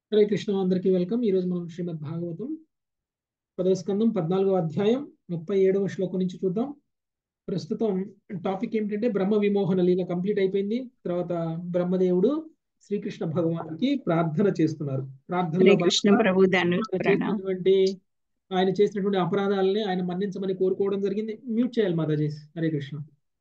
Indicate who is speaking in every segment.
Speaker 1: హరే కృష్ణ అందరికీ వెల్కమ్ ఈ రోజు మనం శ్రీమద్ భాగవతం పదవ స్కందం పద్నాలుగో అధ్యాయం ముప్పై ఏడవ శ్లోకం నుంచి చూద్దాం ప్రస్తుతం టాపిక్ ఏమిటంటే బ్రహ్మ విమోహన లీల కంప్లీట్ అయిపోయింది తర్వాత బ్రహ్మదేవుడు శ్రీకృష్ణ భగవానికి ప్రార్థన చేస్తున్నారు ప్రార్థనలో
Speaker 2: హరే కృష్ణ
Speaker 1: భాగంగా
Speaker 2: ప్రభు దాన్ని
Speaker 1: ఆయన
Speaker 2: ప్రణామం
Speaker 1: చేసినటువంటి ఆయన చేసినటువంటి అపరాధాలని ఆయన మన్నించమని కోరుకోవడం జరిగింది మ్యూట్ చేయాలి మాతాజీ హరే కృష్ణ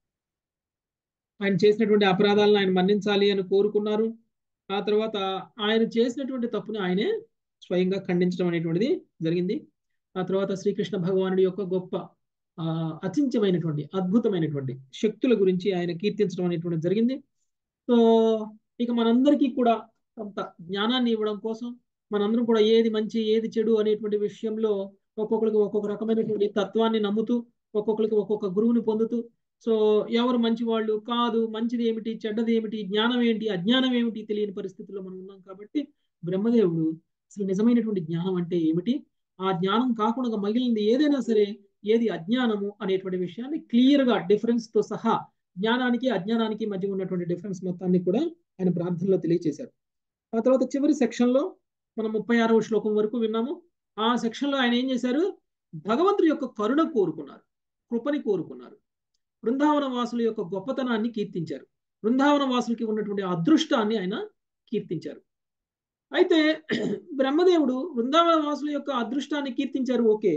Speaker 1: ఆయన చేసినటువంటి అపరాధాలను ఆయన మన్నించాలి అని కోరుకున్నారు ఆ తర్వాత ఆయన చేసినటువంటి తప్పుని ఆయనే స్వయంగా ఖండించడం అనేటువంటిది జరిగింది ఆ తర్వాత శ్రీకృష్ణ భగవానుడి యొక్క గొప్ప ఆ అచించమైనటువంటి అద్భుతమైనటువంటి శక్తుల గురించి ఆయన కీర్తించడం అనేటువంటిది జరిగింది సో ఇక మనందరికీ కూడా కొంత జ్ఞానాన్ని ఇవ్వడం కోసం మనందరం కూడా ఏది మంచి ఏది చెడు అనేటువంటి విషయంలో ఒక్కొక్కరికి ఒక్కొక్క రకమైనటువంటి తత్వాన్ని నమ్ముతూ ఒక్కొక్కరికి ఒక్కొక్క గురువుని పొందుతూ సో ఎవరు మంచి వాళ్ళు కాదు మంచిది ఏమిటి చెడ్డది ఏమిటి జ్ఞానం ఏంటి అజ్ఞానం ఏమిటి తెలియని పరిస్థితుల్లో మనం ఉన్నాం కాబట్టి బ్రహ్మదేవుడు అసలు నిజమైనటువంటి జ్ఞానం అంటే ఏమిటి ఆ జ్ఞానం కాకుండా మిగిలింది ఏదైనా సరే ఏది అజ్ఞానము అనేటువంటి విషయాన్ని క్లియర్ గా డిఫరెన్స్ తో సహా జ్ఞానానికి అజ్ఞానానికి మధ్య ఉన్నటువంటి డిఫరెన్స్ మొత్తాన్ని కూడా ఆయన ప్రార్థనలో తెలియజేశారు ఆ తర్వాత చివరి సెక్షన్ లో మనం ముప్పై ఆరవ శ్లోకం వరకు విన్నాము ఆ సెక్షన్ లో ఆయన ఏం చేశారు భగవంతుడి యొక్క కరుణ కోరుకున్నారు కృపని కోరుకున్నారు బృందావన వాసుల యొక్క గొప్పతనాన్ని కీర్తించారు బృందావన వాసులకి ఉన్నటువంటి అదృష్టాన్ని ఆయన కీర్తించారు అయితే బ్రహ్మదేవుడు బృందావన వాసుల యొక్క అదృష్టాన్ని కీర్తించారు ఓకే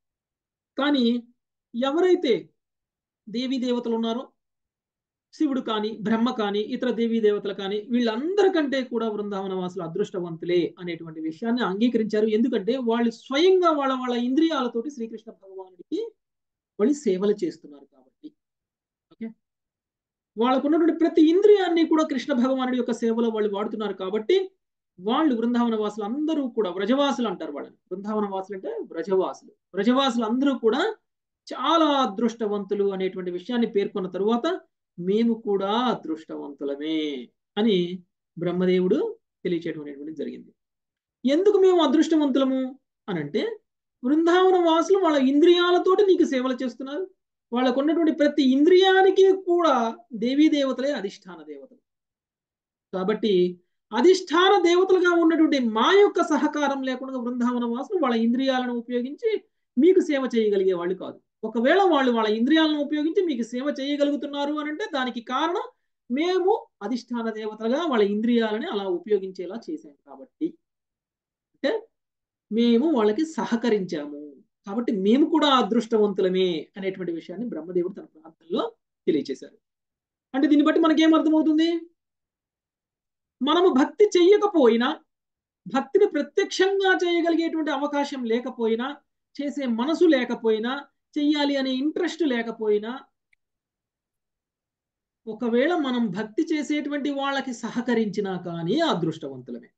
Speaker 1: కానీ ఎవరైతే దేవీ దేవతలు ఉన్నారో శివుడు కానీ బ్రహ్మ కానీ ఇతర దేవీ దేవతలు కానీ వీళ్ళందరికంటే కూడా బృందావన వాసులు అదృష్టవంతులే అనేటువంటి విషయాన్ని అంగీకరించారు ఎందుకంటే వాళ్ళు స్వయంగా వాళ్ళ వాళ్ళ ఇంద్రియాలతోటి శ్రీకృష్ణ భగవానుడికి వాళ్ళు సేవలు చేస్తున్నారు కాబట్టి ఓకే వాళ్ళకున్నటువంటి ప్రతి ఇంద్రియాన్ని కూడా కృష్ణ భగవానుడి యొక్క సేవలో వాళ్ళు వాడుతున్నారు కాబట్టి వాళ్ళు బృందావన వాసులు అందరూ కూడా వ్రజవాసులు అంటారు వాళ్ళని బృందావన వాసులు అంటే వ్రజవాసులు వ్రజవాసులు అందరూ కూడా చాలా అదృష్టవంతులు అనేటువంటి విషయాన్ని పేర్కొన్న తరువాత మేము కూడా అదృష్టవంతులమే అని బ్రహ్మదేవుడు తెలియచేయడం జరిగింది ఎందుకు మేము అదృష్టవంతులము అని అంటే బృందావన వాసులు వాళ్ళ ఇంద్రియాలతోటి నీకు సేవలు చేస్తున్నారు వాళ్ళకు ఉన్నటువంటి ప్రతి ఇంద్రియానికి కూడా దేవీ దేవతలే అధిష్టాన దేవతలు కాబట్టి అధిష్టాన దేవతలుగా ఉన్నటువంటి మా యొక్క సహకారం లేకుండా బృందావన వాసులు వాళ్ళ ఇంద్రియాలను ఉపయోగించి మీకు సేవ చేయగలిగే వాళ్ళు కాదు ఒకవేళ వాళ్ళు వాళ్ళ ఇంద్రియాలను ఉపయోగించి మీకు సేవ చేయగలుగుతున్నారు అని అంటే దానికి కారణం మేము అధిష్టాన దేవతలుగా వాళ్ళ ఇంద్రియాలని అలా ఉపయోగించేలా చేశాం కాబట్టి అంటే మేము వాళ్ళకి సహకరించాము కాబట్టి మేము కూడా అదృష్టవంతులమే అనేటువంటి విషయాన్ని బ్రహ్మదేవుడు తన ప్రార్థనలో తెలియచేశారు అంటే దీన్ని బట్టి మనకేం అర్థమవుతుంది మనము భక్తి చెయ్యకపోయినా భక్తిని ప్రత్యక్షంగా చేయగలిగేటువంటి అవకాశం లేకపోయినా చేసే మనసు లేకపోయినా చెయ్యాలి అనే ఇంట్రెస్ట్ లేకపోయినా ఒకవేళ మనం భక్తి చేసేటువంటి వాళ్ళకి సహకరించినా కానీ అదృష్టవంతులమే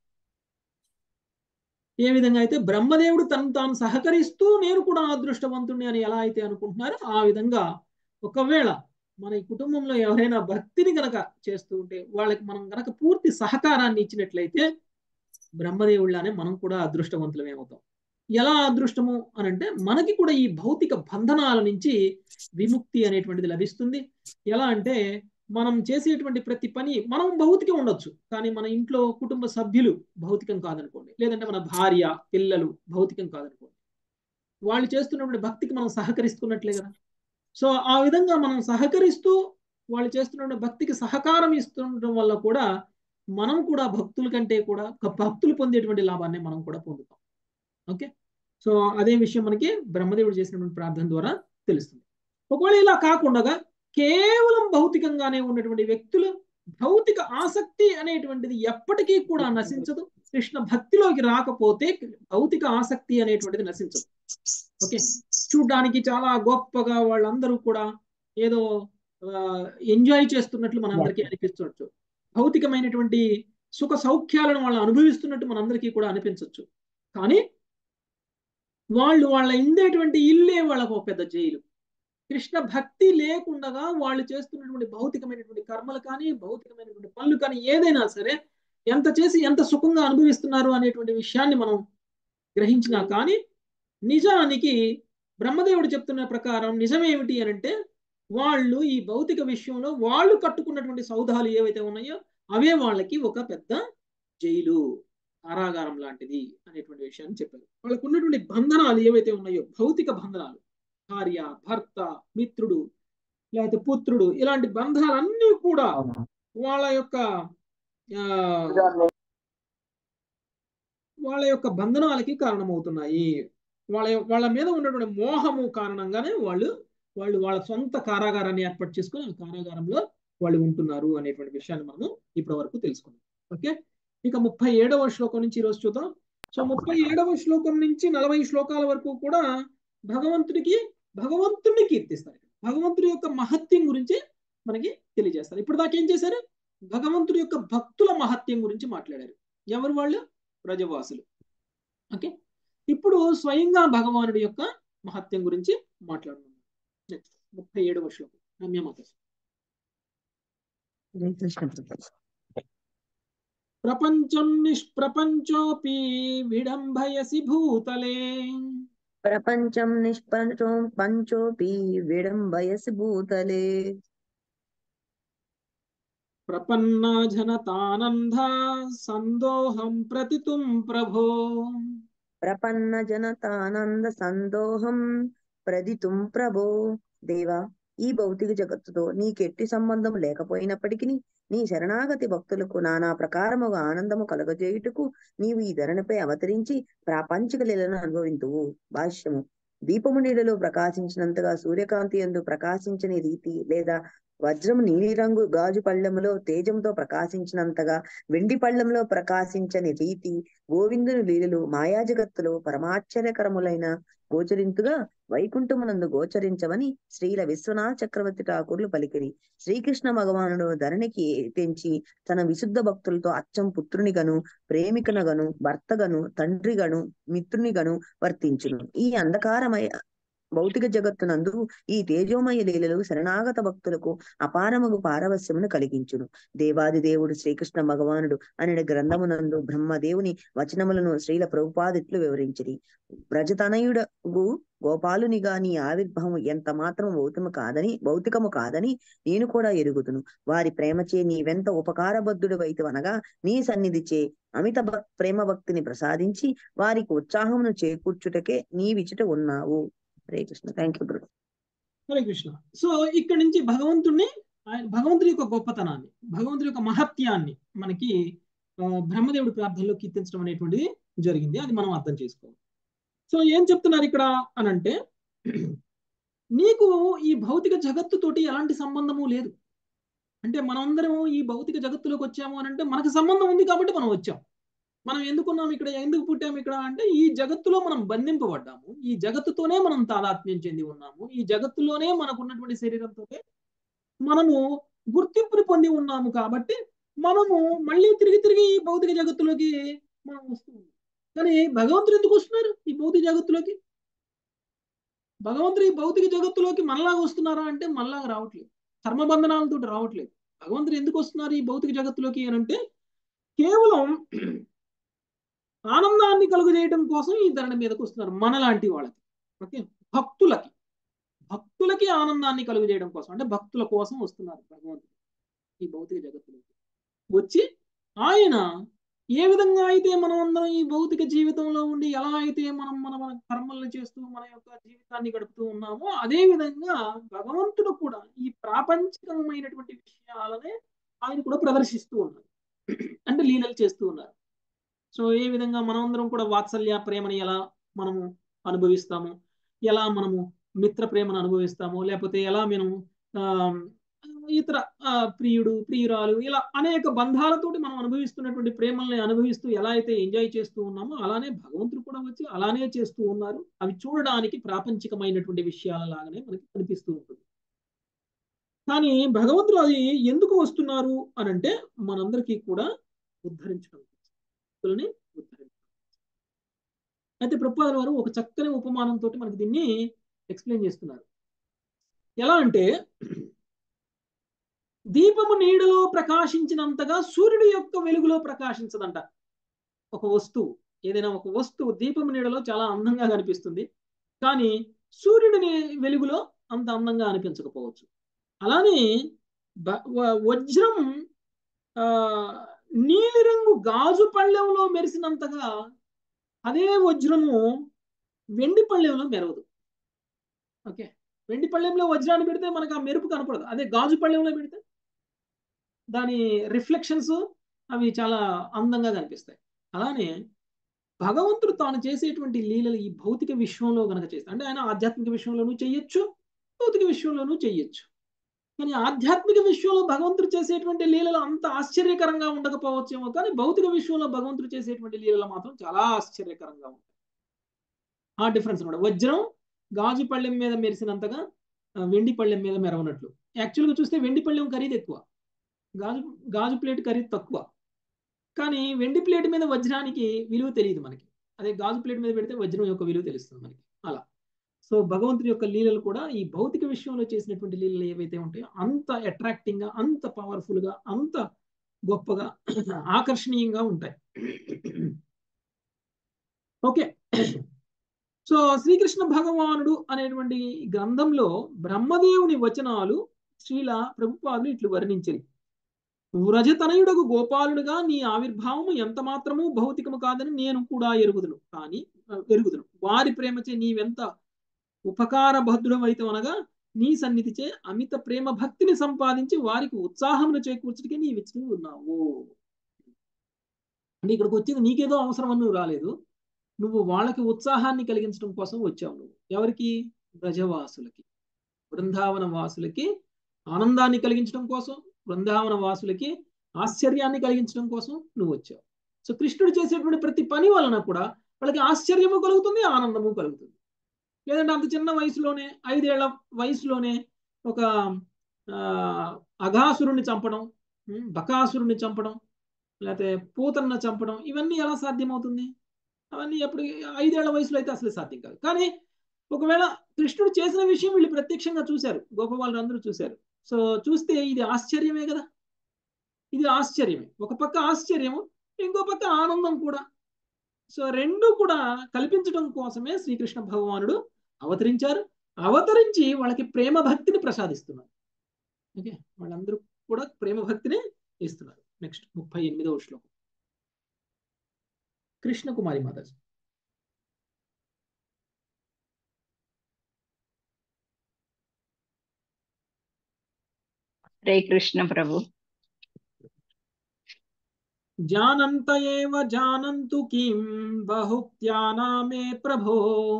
Speaker 1: ఏ విధంగా అయితే బ్రహ్మదేవుడు తను తాను సహకరిస్తూ నేను కూడా అదృష్టవంతుడిని అని ఎలా అయితే అనుకుంటున్నారో ఆ విధంగా ఒకవేళ మన ఈ కుటుంబంలో ఎవరైనా భక్తిని గనక చేస్తూ ఉంటే వాళ్ళకి మనం గనక పూర్తి సహకారాన్ని ఇచ్చినట్లయితే బ్రహ్మదేవుళ్ళనే మనం కూడా అదృష్టవంతులమేమవుతాం ఎలా అదృష్టము అని అంటే మనకి కూడా ఈ భౌతిక బంధనాల నుంచి విముక్తి అనేటువంటిది లభిస్తుంది ఎలా అంటే మనం చేసేటువంటి ప్రతి పని మనం భౌతికం ఉండొచ్చు కానీ మన ఇంట్లో కుటుంబ సభ్యులు భౌతికం కాదనుకోండి లేదంటే మన భార్య పిల్లలు భౌతికం కాదనుకోండి వాళ్ళు చేస్తున్నటువంటి భక్తికి మనం సహకరిస్తున్నట్లే కదా సో ఆ విధంగా మనం సహకరిస్తూ వాళ్ళు చేస్తున్న భక్తికి సహకారం ఇస్తుండడం వల్ల కూడా మనం కూడా భక్తుల కంటే కూడా భక్తులు పొందేటువంటి లాభాన్ని మనం కూడా పొందుతాం ఓకే సో అదే విషయం మనకి బ్రహ్మదేవుడు చేసినటువంటి ప్రార్థన ద్వారా తెలుస్తుంది ఒకవేళ ఇలా కాకుండా కేవలం భౌతికంగానే ఉన్నటువంటి వ్యక్తులు భౌతిక ఆసక్తి అనేటువంటిది ఎప్పటికీ కూడా నశించదు కృష్ణ భక్తిలోకి రాకపోతే భౌతిక ఆసక్తి అనేటువంటిది నశించదు ఓకే చూడ్డానికి చాలా గొప్పగా వాళ్ళందరూ కూడా ఏదో ఎంజాయ్ చేస్తున్నట్లు మనందరికీ అనిపిస్తుండొచ్చు భౌతికమైనటువంటి సుఖ సౌఖ్యాలను వాళ్ళు అనుభవిస్తున్నట్టు మనందరికీ కూడా అనిపించవచ్చు కానీ వాళ్ళు వాళ్ళ ఇండేటువంటి ఇల్లే వాళ్ళకు ఒక పెద్ద జైలు కృష్ణ భక్తి లేకుండా వాళ్ళు చేస్తున్నటువంటి భౌతికమైనటువంటి కర్మలు కానీ భౌతికమైనటువంటి పనులు కానీ ఏదైనా సరే ఎంత చేసి ఎంత సుఖంగా అనుభవిస్తున్నారు అనేటువంటి విషయాన్ని మనం గ్రహించినా కానీ నిజానికి బ్రహ్మదేవుడు చెప్తున్న ప్రకారం నిజమేమిటి అని అంటే వాళ్ళు ఈ భౌతిక విషయంలో వాళ్ళు కట్టుకున్నటువంటి సౌధాలు ఏవైతే ఉన్నాయో అవే వాళ్ళకి ఒక పెద్ద జైలు కారాగారం లాంటిది అనేటువంటి విషయాన్ని చెప్పారు వాళ్ళకు ఉన్నటువంటి బంధనాలు ఏవైతే ఉన్నాయో భౌతిక బంధనాలు భార్య భర్త మిత్రుడు లేకపోతే పుత్రుడు ఇలాంటి బంధాలన్నీ కూడా వాళ్ళ యొక్క ఆ, వాళ్ళ యొక్క బంధనాలకి కారణమవుతున్నాయి వాళ్ళ వాళ్ళ మీద ఉన్నటువంటి మోహము కారణంగానే వాళ్ళు వాళ్ళు వాళ్ళ సొంత కారాగారాన్ని ఏర్పాటు చేసుకొని ఆ కారాగారంలో వాళ్ళు ఉంటున్నారు అనేటువంటి విషయాన్ని మనము ఇప్పటి వరకు తెలుసుకున్నాం ఓకే ఇక ముప్పై ఏడవ శ్లోకం నుంచి ఈరోజు చూద్దాం సో ముప్పై ఏడవ శ్లోకం నుంచి నలభై శ్లోకాల వరకు కూడా భగవంతుడికి భగవంతుడిని కీర్తిస్తారు భగవంతుడి యొక్క మహత్యం గురించి మనకి తెలియజేస్తారు ఇప్పుడు దాకా ఏం చేశారు భగవంతుడి యొక్క భక్తుల మహత్యం గురించి మాట్లాడారు ఎవరు వాళ్ళు ప్రజవాసులు ఓకే ఇప్పుడు స్వయంగా భగవానుడి యొక్క మహత్యం గురించి మాట్లాడుతున్నాం నెక్స్ట్ ముప్పై ఏడవ శ్లోకం రమ్యమాత
Speaker 2: హరే కృష్ణ ప్రభు.
Speaker 1: ప్రపంచం నిష్ప్రపంచోపి విడంభయసి భూతలే
Speaker 2: ప్రపంచం నిష్పంచో పంచోపి విడంబయసి భూతలే
Speaker 1: ప్రపన్నా జనతానంద సందోహం ప్రతితుం ప్రభో
Speaker 2: ప్రపన్న జనతానంద సందోహం ప్రదితుం ప్రభో దేవా ఈ భౌతిక జగత్తుతో నీకెట్టి సంబంధం లేకపోయినప్పటికీ నీ శరణాగతి భక్తులకు నానా ప్రకారముగా ఆనందము కలగజేయుటకు నీవు ఈ ధరణిపై అవతరించి ప్రాపంచిక లీలను అనుభవింతువు భాష్యము దీపము నీడలో ప్రకాశించినంతగా సూర్యకాంతి ఎందు ప్రకాశించని రీతి లేదా వజ్రము నీలిరంగు గాజు పళ్ళెములో తేజంతో ప్రకాశించినంతగా వెండి పళ్ళెంలో ప్రకాశించని రీతి గోవిందుని లీలలు మాయా జగత్తులో పరమాశ్చర్యకరములైన గోచరింతుగా వైకుంఠమునందు గోచరించవని శ్రీల విశ్వనాథ చక్రవర్తి ఠాకూర్లు పలికిరి శ్రీకృష్ణ భగవానుడు ధరణికి తెంచి తన విశుద్ధ భక్తులతో అచ్చం పుత్రునిగను ప్రేమికనగను భర్తగను తండ్రిగను మిత్రునిగను వర్తించును ఈ అంధకారమయ భౌతిక జగత్తునందు ఈ తేజోమయ లీలలు శరణాగత భక్తులకు అపారముగు పారవస్యమును కలిగించును దేవాది దేవుడు శ్రీకృష్ణ భగవానుడు అనే గ్రంథమునందు బ్రహ్మదేవుని వచనములను శ్రీల ప్రభుపాదిట్లు వివరించిరి బ్రజతనయుడగు గోపాలునిగా నీ ఆవిర్భావం ఎంత మాత్రం భౌతికము కాదని భౌతికము కాదని నేను కూడా ఎరుగుదును వారి ప్రేమచే నీవెంత ఉపకారబద్ధుడు అనగా నీ సన్నిధిచే అమిత భక్- ప్రేమ భక్తిని ప్రసాదించి వారికి ఉత్సాహమును చేకూర్చుటకే నీ విచుట ఉన్నావు Hare Krishna thank you guru
Speaker 1: Hare Krishna so ఇక్కడ నుంచి భగవంతుడిని ఆయన భగవంతుడి యొక్క గొప్పతనాన్ని భగవంతుడి యొక్క మహత్యాన్ని మనకి ఆ, బ్రహ్మదేవుడి ప్రార్థనలో కీర్తించడం అనేటువంటిది జరిగింది అది మనం అర్థం చేసుకోవాలి సో ఏం చెప్తున్నారు ఇక్కడ అనంటే నీకు ఈ భౌతిక జగత్తుతోటి ఎలాంటి సంబంధము లేదు అంటే మనమందరం ఈ భౌతిక జగత్తులోకి వచ్చాము అని అంటే మనకు సంబంధం ఉంది కాబట్టి మనం వచ్చాం మనం ఎందుకున్నాం ఇక్కడ ఎందుకు పుట్టాము ఇక్కడ అంటే ఈ జగత్తులో మనం బంధింపబడ్డాము ఈ జగత్తుతోనే మనం తాదాత్మ్యం చెంది ఉన్నాము ఈ జగత్తులోనే మనకు ఉన్నటువంటి శరీరంతో మనము గుర్తింపుని పొంది ఉన్నాము కాబట్టి మనము మళ్ళీ తిరిగి తిరిగి ఈ భౌతిక జగత్తులోకి మనం వస్తున్నాం కానీ భగవంతుడు ఎందుకు వస్తున్నారు ఈ భౌతిక జగత్తులోకి భగవంతుడు ఈ భౌతిక జగత్తులోకి మనలాగా వస్తున్నారా అంటే మనలాగా రావట్లేదు కర్మబంధనాలతో రావట్లేదు భగవంతుడు ఎందుకు వస్తున్నారు ఈ భౌతిక జగత్తులోకి అని అంటే కేవలం ఆనందాన్ని కలుగజేయడం కోసం ఈ ధరణ మీదకి వస్తున్నారు మనలాంటి వాళ్ళకి ఓకే భక్తులకి భక్తులకి ఆనందాన్ని కలుగజేయడం కోసం అంటే భక్తుల కోసం వస్తున్నారు భగవంతుడు ఈ భౌతిక జగత్తులోకి వచ్చి ఆయన ఏ విధంగా అయితే మనం అందరం ఈ భౌతిక జీవితంలో ఉండి ఎలా అయితే మనం మన మన కర్మల్ని చేస్తూ మన యొక్క జీవితాన్ని గడుపుతూ ఉన్నామో అదే విధంగా భగవంతుడు కూడా ఈ ప్రాపంచికమైనటువంటి విషయాలనే ఆయన కూడా ప్రదర్శిస్తూ ఉన్నారు అంటే లీలలు చేస్తూ ఉన్నారు సో ఏ విధంగా మనమందరం కూడా వాత్సల్య ప్రేమని ఎలా మనము అనుభవిస్తాము ఎలా మనము మిత్ర ప్రేమను అనుభవిస్తాము లేకపోతే ఎలా మనము ఆ, ఇతర ఆ, ప్రియుడు ప్రియురాలు ఇలా అనేక బంధాలతోటి మనం అనుభవిస్తున్నటువంటి ప్రేమల్ని అనుభవిస్తూ ఎలా అయితే ఎంజాయ్ చేస్తూ ఉన్నామో అలానే భగవంతుడు కూడా వచ్చి అలానే చేస్తూ ఉన్నారు అవి చూడడానికి ప్రాపంచికమైనటువంటి విషయాల లాగానే మనకి కనిపిస్తూ ఉంటుంది కానీ భగవంతుడు అది ఎందుకు వస్తున్నారు అని అంటే మనందరికీ కూడా ఉద్ధరించడం భక్తులని ఉద్ధరించడం అయితే ప్రభుపాదుల వారు ఒక చక్కని ఉపమానంతో మనకి దీన్ని ఎక్స్ప్లెయిన్ చేస్తున్నారు ఎలా అంటే దీపము నీడలో ప్రకాశించినంతగా సూర్యుడి యొక్క వెలుగులో ప్రకాశించదంట ఒక వస్తువు ఏదైనా ఒక వస్తువు దీపము నీడలో చాలా అందంగా కనిపిస్తుంది కానీ సూర్యుడిని వెలుగులో అంత అందంగా అనిపించకపోవచ్చు అలానే బ- వ- వజ్రం ఆ నీలిరంగు గాజు పళ్ళెంలో మెరిసినంతగా అదే వజ్రము వెండి పళ్ళెంలో మెరవదు ఓకే వెండి పళ్ళెంలో వజ్రాన్ని పెడితే మనకు ఆ మెరుపు కనపడదు అదే గాజు పళ్ళెంలో పెడితే దాని రిఫ్లెక్షన్స్ అవి చాలా అందంగా కనిపిస్తాయి అలానే భగవంతుడు తాను చేసేటువంటి లీలలు ఈ భౌతిక విశ్వంలో గనక చేస్తాడు అంటే ఆయన ఆధ్యాత్మిక విశ్వంలోనూ చెయ్యొచ్చు భౌతిక విశ్వంలోనూ చెయ్యొచ్చు కానీ ఆధ్యాత్మిక విశ్వంలో భగవంతుడు చేసేటువంటి లీలలు అంత ఆశ్చర్యకరంగా ఉండకపోవచ్చేమో కానీ భౌతిక విశ్వంలో భగవంతుడు చేసేటువంటి లీలలు మాత్రం చాలా ఆశ్చర్యకరంగా ఉంటాయి ఆ డిఫరెన్స్ అనమాట వజ్రం గాజు పళ్ళెం మీద మెరిసినంతగా వెండి పళ్ళెం మీద మెరవనట్లు యాక్చువల్గా చూస్తే వెండి పళ్ళెం ఖరీదు ఎక్కువ గాజు గాజు ప్లేట్ ఖరీదు తక్కువ కానీ వెండి ప్లేట్ మీద వజ్రానికి విలువ తెలియదు మనకి అదే గాజు ప్లేట్ మీద పెడితే వజ్రం యొక్క విలువ తెలుస్తుంది మనకి అలా సో భగవంతుడి యొక్క లీలలు కూడా ఈ భౌతిక విషయంలో చేసినటువంటి లీలలు ఏవైతే ఉంటాయో అంత అట్రాక్టింగ్ గా అంత పవర్ఫుల్ గా అంత గొప్పగా ఆకర్షణీయంగా ఉంటాయి ఓకే సో శ్రీకృష్ణ భగవానుడు అనేటువంటి గ్రంథంలో బ్రహ్మదేవుని వచనాలు శ్రీల ప్రభుపాదులు ఇట్లు వర్ణించని వ్రజతనయుడకు గోపాలుడుగా నీ ఆవిర్భావము ఎంత మాత్రము భౌతికము కాదని నేను కూడా ఎరుగుదును కానీ ఎరుగుదును వారి ప్రేమచే నీవెంత ఉపకార భద్రుడమైతే అనగా నీ సన్నిధిచే అమిత ప్రేమ భక్తిని సంపాదించి వారికి ఉత్సాహమును చేకూర్చడికే నీ విచ్చి ఉన్నావు అంటే ఇక్కడికి వచ్చేది నీకేదో అవసరం అని నువ్వు రాలేదు నువ్వు వాళ్ళకి ఉత్సాహాన్ని కలిగించడం కోసం వచ్చావు నువ్వు ఎవరికి బ్రజవాసులకి బృందావన వాసులకి ఆనందాన్ని కలిగించడం కోసం బృందావన వాసులకి ఆశ్చర్యాన్ని కలిగించడం కోసం నువ్వు వచ్చావు సో కృష్ణుడు చేసేటువంటి ప్రతి పని వలన కూడా వాళ్ళకి ఆశ్చర్యము కలుగుతుంది ఆనందము కలుగుతుంది లేదంటే అంత చిన్న వయసులోనే ఐదేళ్ల వయసులోనే ఒక అఘాసురుణ్ణి చంపడం బకాసురుణ్ణి చంపడం లేకపోతే పూతన్న చంపడం ఇవన్నీ ఎలా సాధ్యమవుతుంది అవన్నీ ఎప్పుడు ఐదేళ్ల వయసులో అయితే అసలు సాధ్యం కాదు కానీ ఒకవేళ కృష్ణుడు చేసిన విషయం వీళ్ళు ప్రత్యక్షంగా చూశారు గోపవాళ్ళు అందరూ చూశారు సో చూస్తే ఇది ఆశ్చర్యమే కదా ఇది ఆశ్చర్యమే ఒక పక్క ఆశ్చర్యము ఇంకో పక్క ఆనందం కూడా సో రెండు కూడా కల్పించడం కోసమే శ్రీకృష్ణ భగవానుడు అవతరించారు అవతరించి వాళ్ళకి ప్రేమ భక్తిని ప్రసాదిస్తున్నారు ఓకే వాళ్ళందరూ కూడా ప్రేమ భక్తిని ఇస్తున్నారు నెక్స్ట్ ముప్పై ఎనిమిదవ శ్లోకం కృష్ణ కుమారి మాతాజీ
Speaker 3: హరే కృష్ణ ప్రభు
Speaker 1: జానంత ఏవ జానంతు కిం బహుక్త్యానామే ప్రభో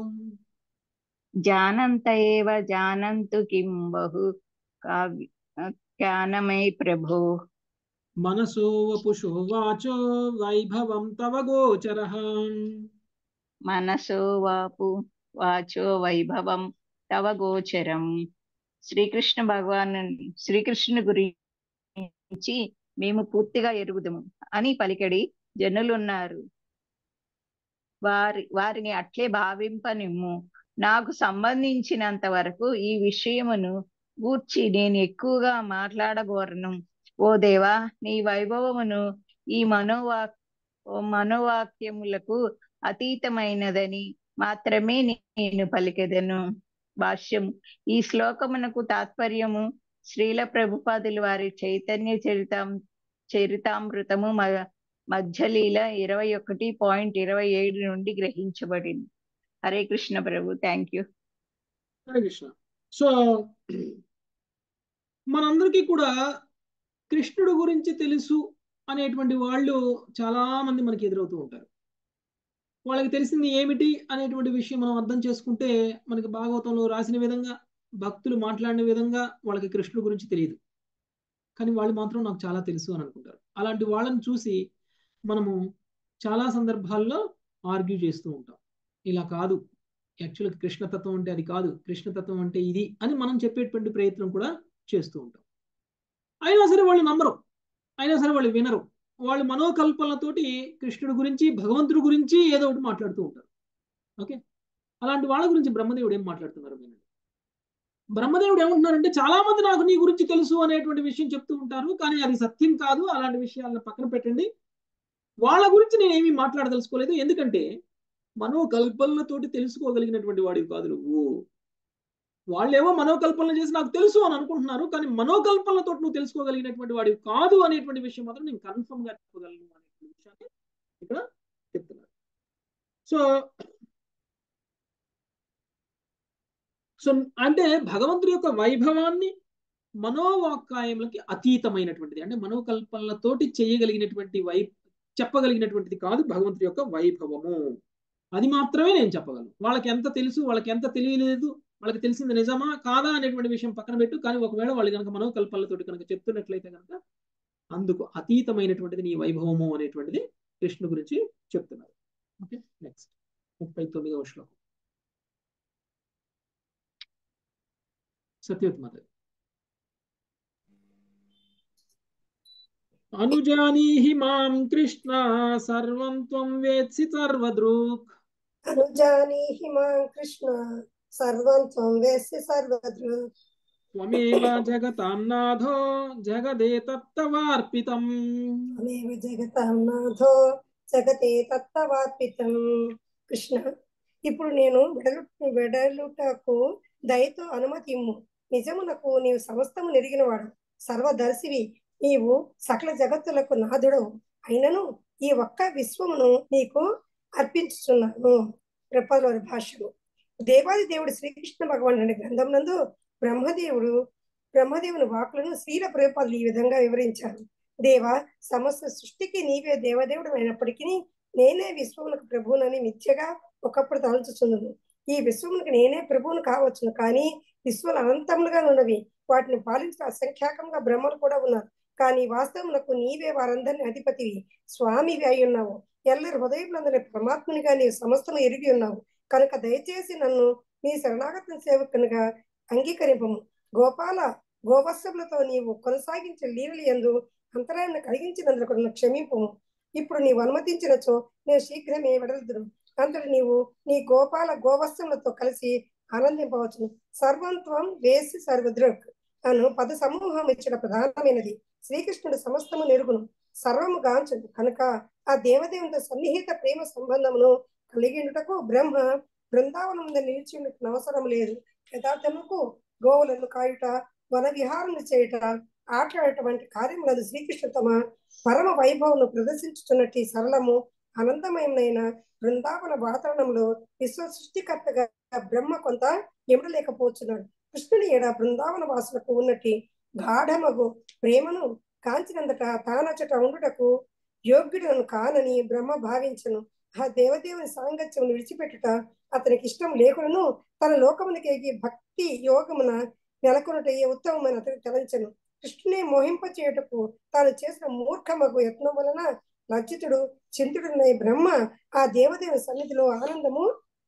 Speaker 3: జానంత ఏవ జానంతు కిం బహు జ్ఞానమే ప్రభో
Speaker 1: మనసో వపుషో వాచో వైభవం తవ గోచర
Speaker 3: మనసో వాపు వాచో వైభవం తవ గోచరం శ్రీకృష్ణ భగవాన్ శ్రీకృష్ణుని గురించి మేము పూర్తిగా ఎరుగుదము అని పలికడి జనులున్నారు వారి వారిని అట్లే భావింపనిమ్ము నాకు సంబంధించినంత వరకు ఈ విషయమును గూర్చి నేను ఎక్కువగా మాట్లాడగోరను ఓ దేవా నీ వైభవమును ఈ మనోవా మనోవాక్యములకు అతీతమైనదని మాత్రమే నేను పలికెదను భాష్యం ఈ శ్లోకమునకు తాత్పర్యము శ్రీల ప్రభుపాదులు వారి చైతన్య చరితం చరితామృతము మధ్యలీల ఇరవై ఒకటి పాయింట్ ఇరవై ఏడు నుండి గ్రహించబడింది Hare Krishna Prabhu thank you
Speaker 1: Hare Krishna so మనందరికీ కూడా కృష్ణుడు గురించి తెలుసు అనేటువంటి వాళ్ళు చాలా మంది మనకి ఎదురవుతూ ఉంటారు వాళ్ళకి తెలిసింది ఏమిటి అనేటువంటి విషయం మనం అర్థం చేసుకుంటే మనకి భాగవతంలో రాసిన విధంగా భక్తులు మాట్లాడిన విధంగా వాళ్ళకి కృష్ణుడు గురించి తెలియదు కానీ వాళ్ళు మాత్రం నాకు చాలా తెలుసు అని అనుకుంటారు అలాంటి వాళ్ళని చూసి మనము చాలా సందర్భాల్లో ఆర్గ్యూ చేస్తూ ఉంటాం ఇలా కాదు యాక్చువల్గా కృష్ణతత్వం అంటే అది కాదు కృష్ణతత్వం అంటే ఇది అని మనం చెప్పేటువంటి ప్రయత్నం కూడా చేస్తూ ఉంటాం అయినా సరే వాళ్ళు నమ్మరు అయినా సరే వాళ్ళు వినరు వాళ్ళు మనోకల్పనలతోటి కృష్ణుడి గురించి భగవంతుడి గురించి ఏదో ఒకటి మాట్లాడుతూ ఉంటారు ఓకే అలాంటి వాళ్ళ గురించి బ్రహ్మదేవుడు ఏం మాట్లాడుతున్నారు వినండి బ్రహ్మదేవుడు ఏమంటున్నారంటే చాలా మంది నాకు నీ గురించి తెలుసు అనేటువంటి విషయం చెప్తూ ఉంటారు కానీ అది సత్యం కాదు అలాంటి విషయాలను పక్కన పెట్టండి వాళ్ళ గురించి నేను ఏమీ మాట్లాడదలుచుకోలేదు ఎందుకంటే మనోకల్పనలతోటి తెలుసుకోగలిగినటువంటి వాడివి కాదు నువ్వు వాళ్ళేమో మనోకల్పనలు చేసి నాకు తెలుసు అని అనుకుంటున్నారు కానీ మనోకల్పనలతో నువ్వు తెలుసుకోగలిగినటువంటి వాడివి కాదు అనేటువంటి విషయం మాత్రం నేను కన్ఫర్మ్ గా చెప్పగలను అనేటువంటి విషయాన్ని ఇక్కడ చెప్తున్నాను సో సో అంటే భగవంతుడి యొక్క వైభవాన్ని మనోవాక్కాయములకి అతీతమైనటువంటిది అంటే మనోకల్పనలతోటి చేయగలిగినటువంటి వై చెప్పగలిగినటువంటిది కాదు భగవంతుడి యొక్క వైభవము అది మాత్రమే నేను చెప్పగలను వాళ్ళకి ఎంత తెలుసు వాళ్ళకి ఎంత తెలియలేదు వాళ్ళకి తెలిసింది నిజమా కాదా అనేటువంటి విషయం పక్కన పెట్టు కానీ ఒకవేళ వాళ్ళు కనుక మనోకల్పనలతోటి కనుక చెప్తున్నట్లయితే కనుక అందుకు అతీతమైనటువంటిది నీ వైభవము అనేటువంటిది కృష్ణు గురించి చెప్తున్నారు ఓకే నెక్స్ట్ ముప్పై తొమ్మిదవ శ్లోకం సత్యవతి మాత అనుజానీహి మాం కృష్ణ సర్వం త్వం వేత్సి సర్వదృక్
Speaker 4: అనుజానీహి మాం కృష్ణ సర్వం త్వం వేసి సర్వదృక్
Speaker 1: త్వమేవ జగతాం నాథో జగదేతత్తవార్పితం
Speaker 4: త్వమేవ జగతాం నాథో జగతే తత్తవార్పితం కృష్ణ ఇప్పుడు నేను వెడలు వెడలుటకు దయతో అనుమతి ఇమ్ము నిజమునకు నీవు సమస్తము నెరిగినవాడు సర్వదర్శివి నీవు సకల జగత్తులకు నాథుడవు అయినను ఈ ఒక్క విశ్వమును నీకు అర్పించుచున్నాను ప్రపదలోని భాషను దేవాది దేవుడు శ్రీకృష్ణ భగవాన్ అనే గ్రంథం నందు బ్రహ్మదేవుడు బ్రహ్మదేవుని వాకులను శ్రీల ప్రేపాలు ఈ విధంగా వివరించారు దేవ సమస్త సృష్టికి నీవే దేవదేవుడు అయినప్పటికీ నేనే విశ్వమునకు ప్రభువునని మిథ్యగా ఒకప్పుడు తలంచుచున్నాను ఈ విశ్వమునకు నేనే ప్రభువును కావచ్చును కానీ విశ్వలు అనంతములుగా ఉన్నవి వాటిని పాలించిన అసంఖ్యాకంగా బ్రహ్మలు కూడా ఉన్నారు కానీ వాస్తవమునకు నీవే వారందరిని అధిపతివి స్వామివి అయి ఉన్నావు ఎల్లరి హృదయములందరి పరమాత్మునిగా నీవు సమస్తము ఎరిగి ఉన్నావు కనుక దయచేసి నన్ను నీ శరణాగత సేవకునిగా అంగీకరింపము గోపాల గోవత్సములతో నీవు కొనసాగించే లీలలు ఎందు అంతరాయాన్ని కలిగించినందుకు నన్ను క్షమింపము ఇప్పుడు నీవు అనుమతించినచో నేను శీఘ్రమే వెడలుదును అంతటి నీవు నీ గోపాల గోవత్సములతో కలిసి ఆనందింపవచ్చును సర్వంత్వం వేసి సర్వదృక్ అను పద సమూహం ఇచ్చిన ప్రధానమైనది శ్రీకృష్ణుడు సమస్తము నెరుగును సర్వము గాంచును కనుక ఆ దేవదేవునితో సన్నిహిత ప్రేమ సంబంధమును కలిగిండుటకు బ్రహ్మ బృందావనం నిలిచి అవసరం లేదు యథార్థముకు గోవులను కాయుట వన విహారం చేయుట ఆటలాడట వంటి కార్యములను శ్రీకృష్ణ తమ పరమ వైభవను ప్రదర్శించుతున్నట్టు సరళము అనంతమయమైన బృందావన వాతావరణంలో విశ్వ సృష్టికర్తగా బ్రహ్మ కొంత ఇమడలేకపోతున్నాడు కృష్ణుని ఏడ బృందావన వాసులకు ఉన్నట్టి గాఢమగు ప్రేమను కాంచినందట తానచట ఉండుటకు యోగ్యుడను కానని బ్రహ్మ భావించను ఆ దేవదేవుని సాంగత్యం విడిచిపెట్టుట అతనికి ఇష్టం లేకులను తన లోకమునికేగి భక్తి యోగమున నెలకొనుటయ్యే ఉత్తమమైన అతనికి తలంచను కృష్ణుని మోహింప చేయుటకు తాను చేసిన మూర్ఖమగు యత్నం వలన లజ్జితుడు చింతుడున్న బ్రహ్మ ఆ దేవదేవుని సన్నిధిలో ఆనందము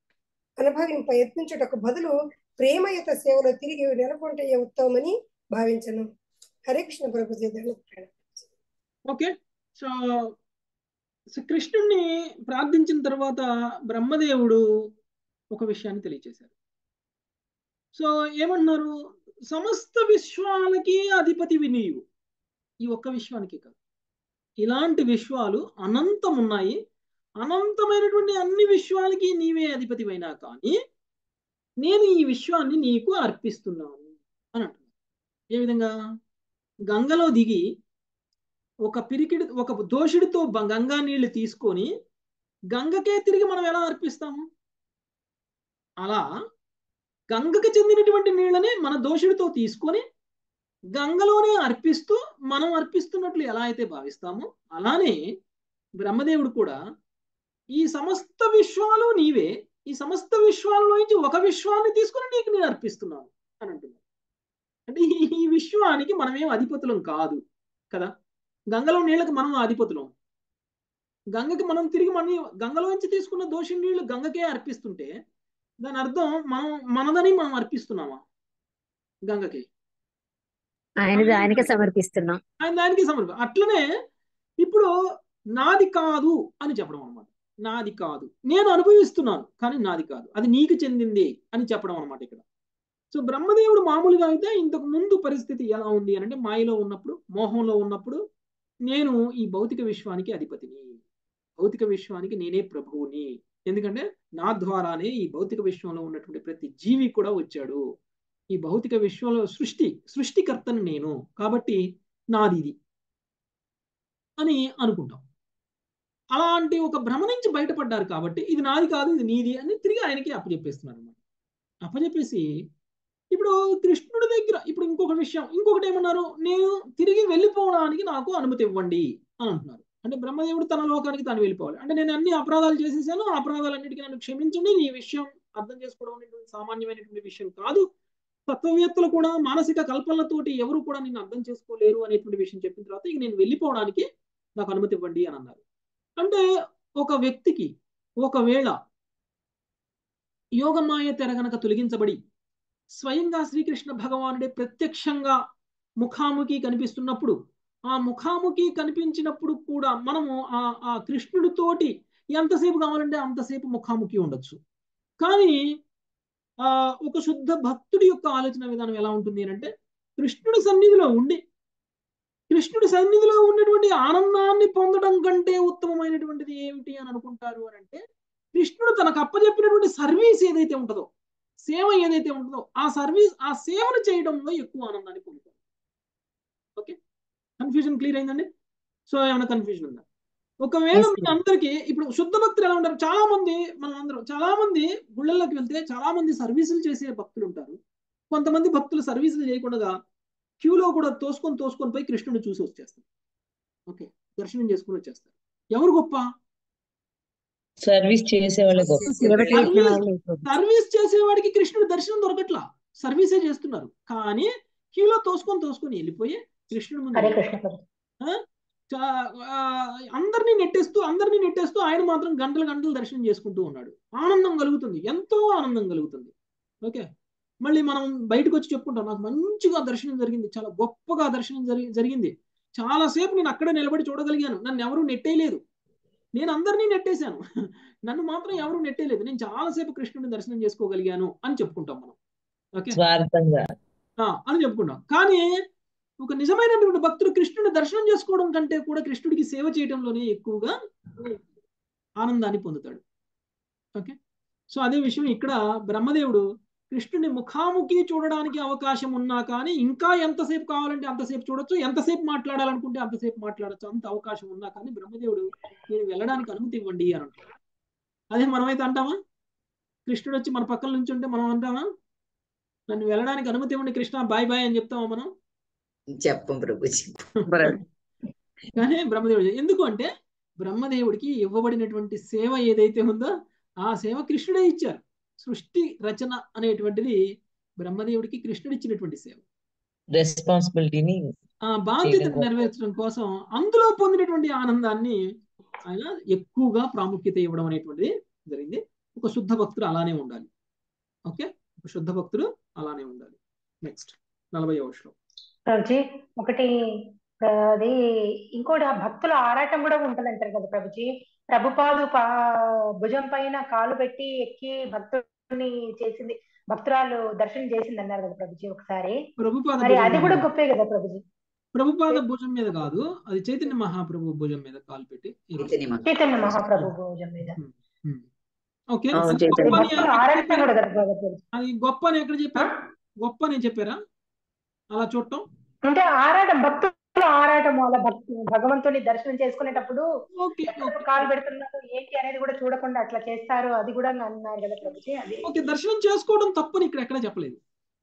Speaker 4: అనుభవింప యత్నించుటకు బదులు ప్రేమయుత సేవలో తిరిగి నెలకొంటే ఉత్తమని భావించను Hare Krishna Prabhu
Speaker 1: okay so so కృష్ణుణ్ణి ప్రార్థించిన తర్వాత బ్రహ్మదేవుడు ఒక విషయాన్ని తెలియచేశారు సో ఏమంటున్నారు సమస్త విశ్వాలకి అధిపతివి నీవు ఈ ఒక్క విశ్వానికి కాదు ఇలాంటి విశ్వాలు అనంతం ఉన్నాయి అనంతమైనటువంటి అన్ని విశ్వాలకి నీవే అధిపతివైనా కానీ నేను ఈ విశ్వాన్ని నీకు అర్పిస్తున్నాను అని అంటున్నాను ఏ విధంగా గంగలో దిగి ఒక పిరికిడి ఒక దోషుడితో గంగా నీళ్లు తీసుకొని గంగకే తిరిగి మనం ఎలా అర్పిస్తాము అలా గంగకి చెందినటువంటి నీళ్ళని మన దోషుడితో తీసుకొని గంగలోనే అర్పిస్తూ మనం అర్పిస్తున్నట్లు ఎలా అయితే భావిస్తామో అలానే బ్రహ్మదేవుడు కూడా ఈ సమస్త విశ్వాలు నీవే ఈ సమస్త విశ్వాలలో నుంచి ఒక విశ్వాన్ని తీసుకుని నీకు నేను అర్పిస్తున్నాను అని అంటున్నాను అంటే ఈ విశ్వానికి మనమేం అధిపతులం కాదు కదా గంగలో నీళ్ళకి మనం అధిపతులం గంగకి మనం తిరిగి మన గంగలో నుంచి తీసుకున్న దోషి నీళ్లు గంగకే అర్పిస్తుంటే దాని అర్థం మనం మనదని మనం అర్పిస్తున్నామా గంగకి
Speaker 5: ఆయనది ఆయనకే సమర్పిస్తున్నాం
Speaker 1: ఆయన దానికి సమర్ప అట్లనే ఇప్పుడు నాది కాదు అని చెప్పడం అనమాట నాది కాదు నేను అనుభవిస్తున్నాను కానీ నాది కాదు అది నీకు చెందింది అని చెప్పడం అనమాట ఇక్కడ సో బ్రహ్మదేవుడు మామూలుగా అయితే ఇంతకు ముందు పరిస్థితి ఎలా ఉంది అని అంటే మాయలో ఉన్నప్పుడు మోహంలో ఉన్నప్పుడు నేను ఈ భౌతిక విశ్వానికి అధిపతిని భౌతిక విశ్వానికి నేనే ప్రభువుని ఎందుకంటే నా ద్వారానే ఈ భౌతిక విశ్వంలో ఉన్నటువంటి ప్రతి జీవి కూడా వచ్చాడు ఈ భౌతిక విశ్వంలో సృష్టి సృష్టికర్తను నేను కాబట్టి నాది ఇది అని అనుకుంటాం అలాంటి ఒక భ్రమ నుంచి బయటపడ్డారు కాబట్టి ఇది నాది కాదు ఇది నీది అని తిరిగి ఆయనకి అప్పచెప్పేస్తున్నారు అనమాట అప్పచెప్పేసి ఇప్పుడు కృష్ణుడి దగ్గర ఇప్పుడు ఇంకొక విషయం ఇంకొకటి ఏమన్నారు నేను తిరిగి వెళ్ళిపోవడానికి నాకు అనుమతి ఇవ్వండి అని అంటున్నారు అంటే బ్రహ్మదేవుడు తన లోకానికి తాను వెళ్ళిపోవాలి అంటే నేను అన్ని అపరాధాలు చేసేసాను ఆ అపరాధాలన్నిటికీ నన్ను క్షమించండి ఈ విషయం అర్థం చేసుకోవడం అనేటువంటి సామాన్యమైనటువంటి విషయం కాదు తత్వవేత్తలు కూడా మానసిక కల్పనలతోటి ఎవరు కూడా నిన్ను అర్థం చేసుకోలేరు అనేటువంటి విషయం చెప్పిన తర్వాత ఇక నేను వెళ్ళిపోవడానికి నాకు అనుమతి ఇవ్వండి అని అన్నారు అంటే ఒక వ్యక్తికి ఒకవేళ యోగమాయ తెర గనక తొలగించబడి స్వయంగా శ్రీకృష్ణ భగవానుడే ప్రత్యక్షంగా ముఖాముఖి కనిపిస్తున్నప్పుడు ఆ ముఖాముఖి కనిపించినప్పుడు కూడా మనము ఆ ఆ కృష్ణుడితోటి ఎంతసేపు కావాలంటే అంతసేపు ముఖాముఖి ఉండొచ్చు కానీ ఆ ఒక శుద్ధ భక్తుడి యొక్క ఆలోచన విధానం ఎలా ఉంటుంది అంటే కృష్ణుడి సన్నిధిలో ఉండి కృష్ణుడి సన్నిధిలో ఉన్నటువంటి ఆనందాన్ని పొందడం కంటే ఉత్తమమైనటువంటిది ఏమిటి అని అనుకుంటారు అని అంటే కృష్ణుడు తనకు అప్పచెప్పినటువంటి సర్వీస్ ఏదైతే ఉంటుందో సేవ ఏదైతే ఉంటుందో ఆ సర్వీస్ ఆ సేవను చేయడంలో ఎక్కువ ఆనందాన్ని పొందుతారు ఓకే కన్ఫ్యూజన్ క్లియర్ అయిందండి సో ఏమైనా కన్ఫ్యూజన్ ఉందా ఒకవేళ
Speaker 5: Yes,
Speaker 1: మీ
Speaker 5: sir.
Speaker 1: అందరికి ఇప్పుడు శుద్ధ భక్తులు ఎలా ఉంటారు చాలా మంది మనం అందరం చాలా మంది గుళ్ళల్లోకి వెళ్తే చాలా మంది సర్వీసులు చేసే భక్తులు ఉంటారు కొంతమంది భక్తులు సర్వీసులు చేయకుండా క్యూలో కూడా తోసుకొని తోసుకొని పోయి కృష్ణుని చూసి వచ్చేస్తారు ఓకే దర్శనం చేసుకుని వచ్చేస్తారు ఎవరు గొప్ప
Speaker 6: సర్వీస్ చేసే వాళ్ళే గొప్ప
Speaker 5: సేవ చేసిన
Speaker 1: సర్వీస్
Speaker 5: వాళ్ళే ఎక్కువ.
Speaker 1: సర్వీస్ చేసేవాడికి కృష్ణుడు దర్శనం దొరకట్లా సర్వీసే చేస్తున్నారు కానీ క్యూలో తోసుకొని తోసుకొని వెళ్ళిపోయి కృష్ణుడు ముందు
Speaker 7: హరే కృష్ణ ప్రభు
Speaker 1: ఆ, చా- ఆ, అందరినీ నెట్టేస్తూ అందరినీ నెట్టేస్తూ ఆయన మాత్రం గంటలు గంటలు దర్శనం చేసుకుంటూ ఉన్నాడు ఆనందం కలుగుతుంది ఎంతో ఆనందం కలుగుతుంది ఓకే మళ్ళీ మనం బయటకు వచ్చి చెప్పుకుంటాం నాకు మంచిగా దర్శనం జరిగింది చాలా గొప్పగా దర్శనం జరి జరిగింది చాలాసేపు నేను అక్కడే నిలబడి చూడగలిగాను నన్ను ఎవరు నెట్టేయలేదు నేను అందరినీ నెట్టేశాను నన్ను మాత్రం ఎవరు నెట్టేయలేదు నేను చాలాసేపు కృష్ణుడిని దర్శనం చేసుకోగలిగాను అని చెప్పుకుంటాం మనం ఓకే
Speaker 6: స్వార్థంగా
Speaker 1: ఆ, అని చెప్పుకుంటాం కానీ ఒక నిజమైనటువంటి భక్తుడు కృష్ణుని దర్శనం చేసుకోవడం కంటే కూడా కృష్ణుడికి సేవ చేయడంలోనే ఎక్కువగా ఆనందాన్ని పొందుతాడు ఓకే సో అదే విషయం ఇక్కడ బ్రహ్మదేవుడు కృష్ణుని ముఖాముఖి చూడడానికి అవకాశం ఉన్నా కానీ ఇంకా ఎంతసేపు కావాలంటే అంతసేపు చూడొచ్చు ఎంతసేపు మాట్లాడాలనుకుంటే అంతసేపు మాట్లాడచ్చు అంత అవకాశం ఉన్నా కానీ బ్రహ్మదేవుడు నేను వెళ్ళడానికి అనుమతి ఇవ్వండి అని అంటాడు అదే మనమైతే అంటామా కృష్ణుడు వచ్చి మన పక్కన నుంచి ఉంటే మనం అంటామా నన్ను వెళ్ళడానికి అనుమతి ఇవ్వండి కృష్ణ బాయ్ బాయ్ అని చెప్తామా మనం
Speaker 8: చెప్పం ప్రభుజీ
Speaker 1: కానీ బ్రహ్మదేవుడు ఎందుకు అంటే బ్రహ్మదేవుడికి ఇవ్వబడినటువంటి సేవ ఏదైతే ఉందో ఆ సేవ కృష్ణుడే ఇచ్చారు సృష్టి రచన అనేటువంటిది బ్రహ్మదేవుడికి కృష్ణుడు ఇచ్చినటువంటి సేవ
Speaker 6: రెస్పాన్సిబిలిటీని
Speaker 1: ఆ బాధ్యతను
Speaker 6: చేయడం.
Speaker 1: నెరవేర్చడం కోసం అందులో పొందినటువంటి ఆనందాన్ని ఆయన ఎక్కువగా ప్రాముఖ్యత ఇవ్వడం అనేటువంటిది జరిగింది ఒక శుద్ధ భక్తుడు అలానే ఉండాలి ఓకే ఒక శుద్ధ భక్తుడు అలానే ఉండాలి నెక్స్ట్ నలభై శ్లోకం
Speaker 7: ప్రభుజీ ఒకటి ఆ, అది ఇంకోటి ఆ భక్తుల ఆరాటం కూడా ఉంటది అంటారు కదా ప్రభుజీ ప్రభుపాదు పా భుజం పైన కాలు పెట్టి ఎక్కి భక్తుడిని చేసింది భక్తురాలు దర్శనం చేసింది అన్నారు కదా ప్రభుజీ ఒకసారి
Speaker 1: ప్రభుపాద
Speaker 7: మరి
Speaker 1: భుజం
Speaker 7: అది
Speaker 1: మీద
Speaker 7: కూడా గొప్పే కదా ప్రభుజీ
Speaker 1: ప్రభుపాద భుజం మీద కాదు అది చైతన్య మహాప్రభు భుజం మీద కాలు పెట్టి
Speaker 8: చైతన్య మహా-
Speaker 7: చైతన్య మహాప్రభు భుజం మీద
Speaker 1: ఉమ్. ఓకే
Speaker 8: అవును,
Speaker 1: అది
Speaker 8: చైతన్య.
Speaker 1: గొప్ప
Speaker 7: అది
Speaker 1: అని
Speaker 7: భక్తుల
Speaker 1: ఎక్కడ
Speaker 7: ఆరాటం
Speaker 1: చెప్పారా?
Speaker 7: కూడా కదా ప్రభుజీ
Speaker 1: అది గొప్ప అని ఎక్కడ చెప్పారు గొప్ప అని చెప్పారా అలా చూడటం
Speaker 7: అంటే ఆరాటం భక్తుల ఆరాటం వాళ్ళ భక్తు భగవంతుని దర్శనం చేసుకునేటప్పుడు
Speaker 1: ఓకే ఓకే
Speaker 7: కాలు పెడుతున్నారు ఏంటి అనేది కూడా చూడకుండా అట్లా చేస్తారు అది కూడా అన్నారు కదా ప్రభుజీ అది
Speaker 1: ఓకే దర్శనం చేసుకోవడం తప్పని ఇక్కడ ఎక్కడ చెప్పలేదు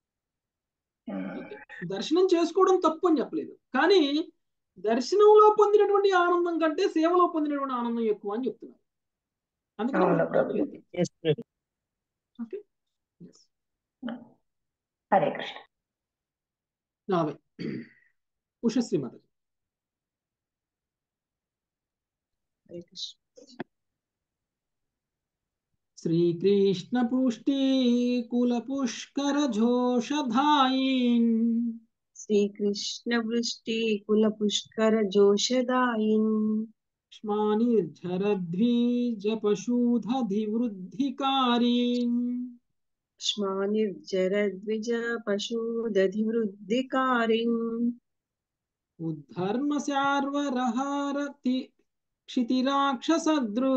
Speaker 1: దర్శనం చేసుకోవడం తప్పు అని చెప్పలేదు కానీ దర్శనంలో పొందినటువంటి ఆనందం కంటే సేవలో పొందినటువంటి ఆనందం ఎక్కువ అని చెప్తున్నారు అందుకని
Speaker 7: అవును,
Speaker 1: ఇక్కడ
Speaker 7: ప్రభు.
Speaker 1: చెప్పలేదు.
Speaker 6: చేస్తున్నాడు
Speaker 1: ఓకే Yes.
Speaker 7: హరే కృష్ణ
Speaker 1: నలభై ఉషశ్రీ మాత శ్రీకృష్ణ పుష్టి కుల పుష్కర ఘోషధాయిన్
Speaker 9: శ్రీకృష్ణ వృష్టి కుల పుష్కర జోషదాయిన్
Speaker 1: క్ష్మానిర్ఝరద్విజ పశూధధివృద్ధికారీన్
Speaker 9: శ్మానిర్జర ద్విజ పశూదధివృద్ధికారిన్
Speaker 1: ఉద్ధర్మ శార్వరహారతి క్షితిరాక్షసద్రు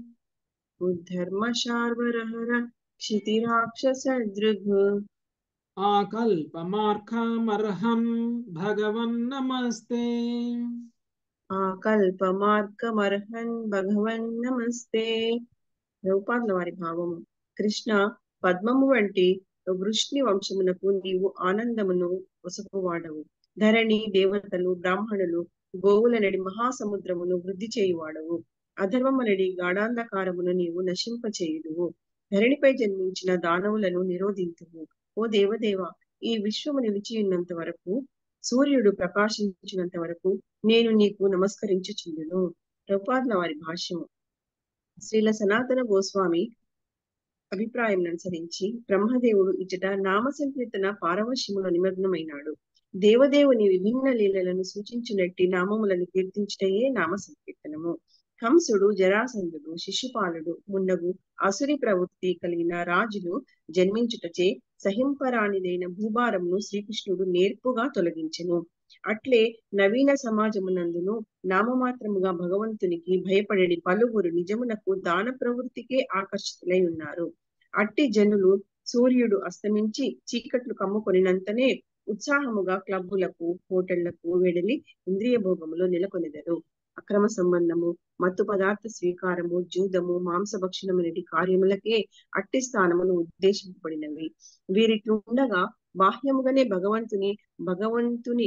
Speaker 9: ఉద్ధర్మ శార్వరహర క్షితిరాక్షసదృగ్
Speaker 1: ఆకల్పమార్గమర్హం భగవన్ నమస్తే
Speaker 9: ఆకల్పమార్గమర్హన్ భగవన్ నమస్తే రూపాంల వారి భావము కృష్ణ పద్మము వంటి వృష్ణి వంశమునకు నీవు ఆనందమును ఒసగువాడవు ధరణి దేవతలు బ్రాహ్మణులు గోవుల నడి మహాసముద్రమును వృద్ధి చేయువాడవు అధర్వమునడి గాఢాంధకారమును నీవు నశింపచేయుదువు ధరణిపై జన్మించిన దానవులను నిరోధింతువు ఓ దేవదేవ ఈ విశ్వము నిలిచి ఉన్నంత వరకు సూర్యుడు ప్రకాశించినంత వరకు నేను నీకు నమస్కరించుచుందును రఘుపాదుల వారి భాష్యము శ్రీల సనాతన గోస్వామి అభిప్రాయం అనుసరించి బ్రహ్మదేవుడు ఇచ్చట నామ సంకీర్తన పారవశ్యములో నిమగ్నమైనాడు దేవదేవుని విభిన్న లీలలను సూచించినట్టి నామములను కీర్తించుటయే నామ సంకీర్తనము కంసుడు జరాసంధుడు శిశుపాలుడు మున్నగు అసురి ప్రవృత్తి కలిగిన రాజులు జన్మించుటచే సహింపరానిదైన భూభారమును శ్రీకృష్ణుడు నేర్పుగా తొలగించెను అట్లే నవీన సమాజమునందును నామమాత్రముగా భగవంతునికి భయపడని పలువురు నిజమునకు దాన ప్రవృత్తికే ఆకర్షితులై ఉన్నారు అట్టి జనులు సూర్యుడు అస్తమించి చీకట్లు కమ్ముకొనినంతనే ఉత్సాహముగా క్లబ్బులకు హోటళ్లకు వెడలి ఇంద్రియ భోగములో నెలకొనెదరు అక్రమ సంబంధము మత్తు పదార్థ స్వీకారము జూదము మాంసభక్షణమునటి కార్యములకే అట్టి స్థానములు ఉద్దేశింపబడినవి వీరిట్లుండగా బాహ్యముగానే భగవంతుని భగవంతుని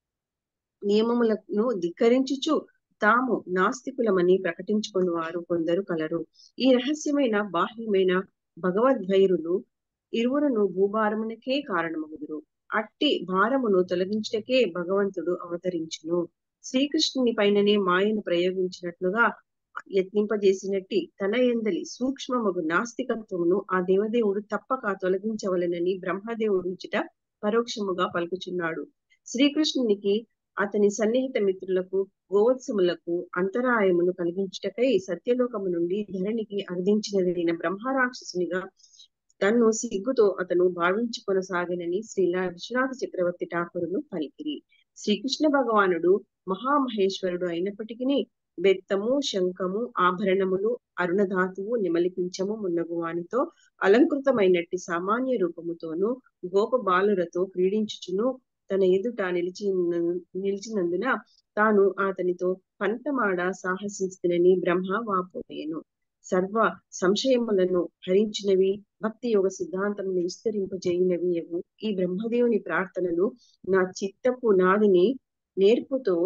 Speaker 9: నియమములను ధిక్కరించుచు తాము నాస్తికులమని ప్రకటించుకుని వారు కొందరు కలరు ఈ రహస్యమైన బాహ్యమైన భగవద్వైరులు ఇరువురును భూభారమునకే కారణమగుదురు అట్టి భారమును తొలగించటకే భగవంతుడు అవతరించును శ్రీకృష్ణుని పైననే మాయను ప్రయోగించినట్లుగా యత్నింపజేసినట్టి తన ఎందలి సూక్ష్మమగు నాస్తికత్వమును ఆ దేవదేవుడు తప్పక తొలగించవలెనని బ్రహ్మదేవుడు ఇచ్చట పరోక్షముగా పలుకుచున్నాడు శ్రీకృష్ణునికి అతని సన్నిహిత మిత్రులకు గోవత్సములకు అంతరాయమును కలిగించుటకై సత్యలోకము నుండి ధరణికి అర్థించినదైన బ్రహ్మరాక్షసునిగా తన్ను సిగ్గుతో అతను భావించి కొనసాగినని శ్రీలా విశ్వనాథ చక్రవర్తి ఠాకూరును పలికిరి శ్రీకృష్ణ భగవానుడు మహామహేశ్వరుడు అయినప్పటికీ బెత్తము శంఖము ఆభరణములు అరుణధాతువు నిమలిపించము మున్నగు వానితో అలంకృతమైనట్టి సామాన్య రూపముతోనూ గోప బాలురతో క్రీడించుచును తన ఎదుట నిలిచి నిలిచినందున తాను అతనితో పంతమాడ సాహసించునని బ్రహ్మ వాపోయేను సర్వ సంశయములను హరించినవి భక్తి యోగ సిద్ధాంతమును విస్తరింపజేయినవి యగు ఈ బ్రహ్మదేవుని ప్రార్థనలు నా చిత్తపు నాదిని నేర్పుతో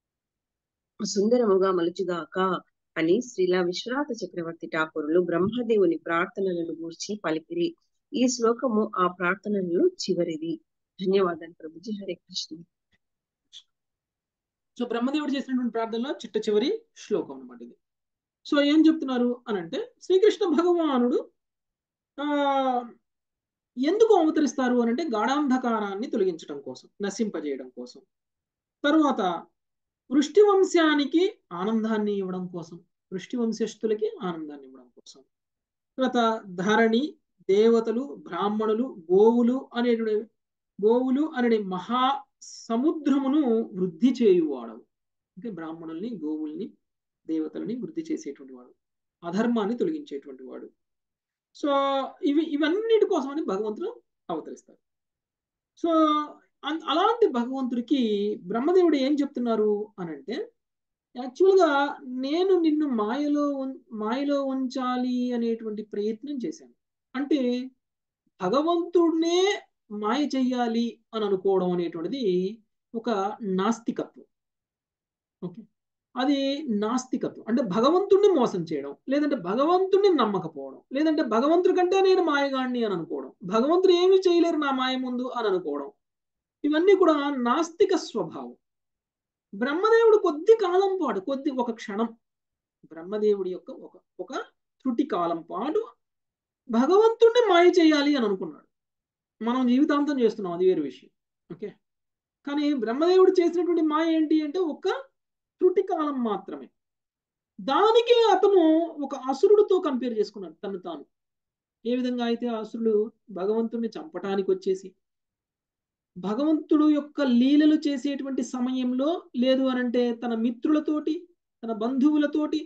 Speaker 9: సుందరముగా మలుచుగాక అని శ్రీలా విశ్వనాథ చక్రవర్తి ఠాకూరులు బ్రహ్మదేవుని ప్రార్థనలను గూర్చి పలికిరి ఈ శ్లోకము ఆ ప్రార్థనలలో చివరిది ధన్యవాదాలు ప్రభుజీ హరే కృష్ణ
Speaker 1: సో బ్రహ్మదేవుడు చేసినటువంటి ప్రార్థనలో చిట్ట చివరి శ్లోకం అనమాట ఇది సో ఏం చెప్తున్నారు అని అంటే శ్రీకృష్ణ భగవానుడు ఆ ఎందుకు అవతరిస్తారు అని అంటే గాఢాంధకారాన్ని తొలగించడం కోసం నశింపజేయడం కోసం తరువాత వృష్టి వంశానికి ఆనందాన్ని ఇవ్వడం కోసం వృష్టి వంశస్థులకి ఆనందాన్ని ఇవ్వడం కోసం తర్వాత ధరణి దేవతలు బ్రాహ్మణులు గోవులు అనేటువంటి గోవులు అనే మహా సముద్రమును వృద్ధి చేయువాడు అంటే బ్రాహ్మణుల్ని గోవుల్ని దేవతలని వృద్ధి చేసేటువంటి వాడు అధర్మాన్ని తొలగించేటువంటి వాడు సో ఇవి ఇవన్నిటి కోసమని భగవంతుడు అవతరిస్తారు సో అలాంటి భగవంతుడికి బ్రహ్మదేవుడు ఏం చెప్తున్నారు అని అంటే యాక్చువల్గా నేను నిన్ను మాయలో మాయలో ఉంచాలి అనేటువంటి ప్రయత్నం చేశాను అంటే భగవంతుడినే మాయ చెయ్యాలి అని అనుకోవడం అనేటువంటిది ఒక నాస్తికత్వం ఓకే అది నాస్తికత్వం అంటే భగవంతుడిని మోసం చేయడం లేదంటే భగవంతుడిని నమ్మకపోవడం లేదంటే భగవంతుడి కంటే నేను మాయగాడిని అని అనుకోవడం భగవంతుడు ఏమీ చేయలేరు నా మాయ ముందు అని అనుకోవడం ఇవన్నీ కూడా నాస్తిక స్వభావం బ్రహ్మదేవుడు కొద్ది కాలం పాటు కొద్ది ఒక క్షణం బ్రహ్మదేవుడి యొక్క ఒక ఒక త్రుటి కాలం పాటు భగవంతుడిని మాయ చేయాలి అని అనుకున్నాడు మనం జీవితాంతం చేస్తున్నాం అది వేరు విషయం ఓకే కానీ బ్రహ్మదేవుడు చేసినటువంటి మాయ ఏంటి అంటే ఒక త్రుటి కాలం మాత్రమే దానికి అతను ఒక అసురుడితో కంపేర్ చేసుకున్నాడు తను తాను ఏ విధంగా అయితే అసురుడు భగవంతుడిని చంపటానికి వచ్చేసి భగవంతుడు యొక్క లీలలు చేసేటువంటి సమయంలో లేదు అనంటే తన మిత్రులతోటి తన బంధువులతోటి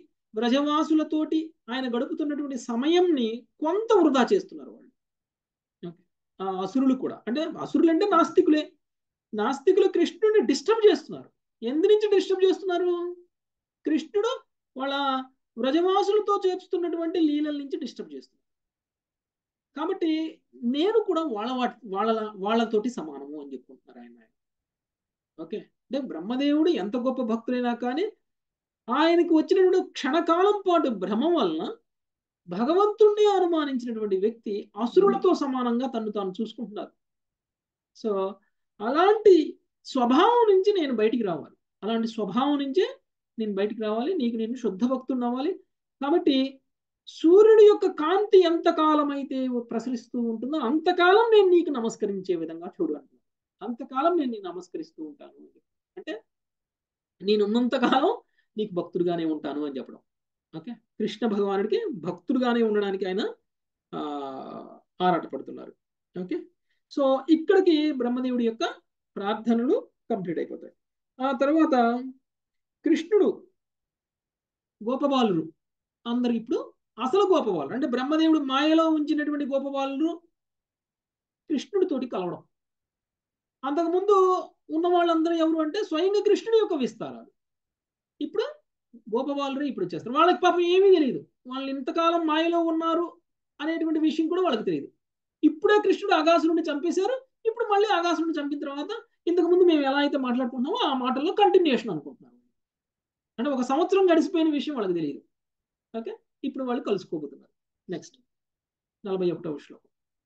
Speaker 1: వ్రజవాసులతోటి ఆయన గడుపుతున్నటువంటి సమయంని కొంత వృధా చేస్తున్నారు వాళ్ళు ఆ అసురులు కూడా అంటే అసురులు అంటే నాస్తికులే నాస్తికులు కృష్ణుడిని డిస్టర్బ్ చేస్తున్నారు ఎందు నుంచి డిస్టర్బ్ చేస్తున్నారు కృష్ణుడు వాళ్ళ వ్రజవాసులతో చేస్తున్నటువంటి లీలల నుంచి డిస్టర్బ్ చేస్తున్నారు కాబట్టి నేను కూడా వాళ్ళ వాటి వాళ్ళ వాళ్ళతోటి సమానము అని చెప్పుకుంటున్నారు ఆయన ఓకే అంటే బ్రహ్మదేవుడు ఎంత గొప్ప భక్తులైనా కానీ ఆయనకు వచ్చినటువంటి క్షణకాలం పాటు భ్రమ వలన భగవంతుణ్ణి అనుమానించినటువంటి వ్యక్తి అసురులతో సమానంగా తను తాను చూసుకుంటున్నారు సో అలాంటి స్వభావం నుంచి నేను బయటికి రావాలి అలాంటి స్వభావం నుంచే నేను బయటికి రావాలి నీకు నేను శుద్ధ భక్తుడు అవ్వాలి కాబట్టి సూర్యుడి యొక్క కాంతి ఎంతకాలం అయితే ప్రసరిస్తూ ఉంటుందో అంతకాలం నేను నీకు నమస్కరించే విధంగా చూడు అంటున్నాను అంతకాలం నేను నీకు నమస్కరిస్తూ ఉంటాను అంటే నేనున్నంతకాలం నీకు భక్తుడుగానే ఉంటాను అని చెప్పడం ఓకే కృష్ణ భగవానుడికి భక్తుడుగానే ఉండడానికి ఆయన ఆరాటపడుతున్నారు ఓకే సో ఇక్కడికి బ్రహ్మదేవుడి యొక్క ప్రార్థనలు కంప్లీట్ అయిపోతాయి ఆ తర్వాత కృష్ణుడు గోపబాలురు అందరు ఇప్పుడు అసలు గోపబాలు అంటే బ్రహ్మదేవుడు మాయలో ఉంచినటువంటి గోపబాలురు కృష్ణుడితోటి కలవడం అంతకుముందు ఉన్న వాళ్ళందరూ ఎవరు అంటే స్వయంగా కృష్ణుడి యొక్క విస్తారాలు ఇప్పుడు గోపబాలురే ఇప్పుడు వచ్చేస్తారు వాళ్ళకి పాపం ఏమీ తెలియదు వాళ్ళు ఇంతకాలం మాయలో ఉన్నారు అనేటువంటి విషయం కూడా వాళ్ళకి తెలియదు ఇప్పుడే కృష్ణుడు ఆకాశుడిని చంపేశారు ఇప్పుడు మళ్ళీ ఆకాశుడిని చంపిన తర్వాత ఇంతకుముందు మేము ఎలా అయితే మాట్లాడుకుంటున్నామో ఆ మాటల్లో కంటిన్యూషన్ అనుకుంటున్నాం అంటే ఒక సంవత్సరం గడిచిపోయిన విషయం వాళ్ళకి తెలియదు ఓకే ఇప్పుడు వాళ్ళు కలుసుకోబోతున్నారు నెక్స్ట్ నలభై ఒకటవ శ్లోకం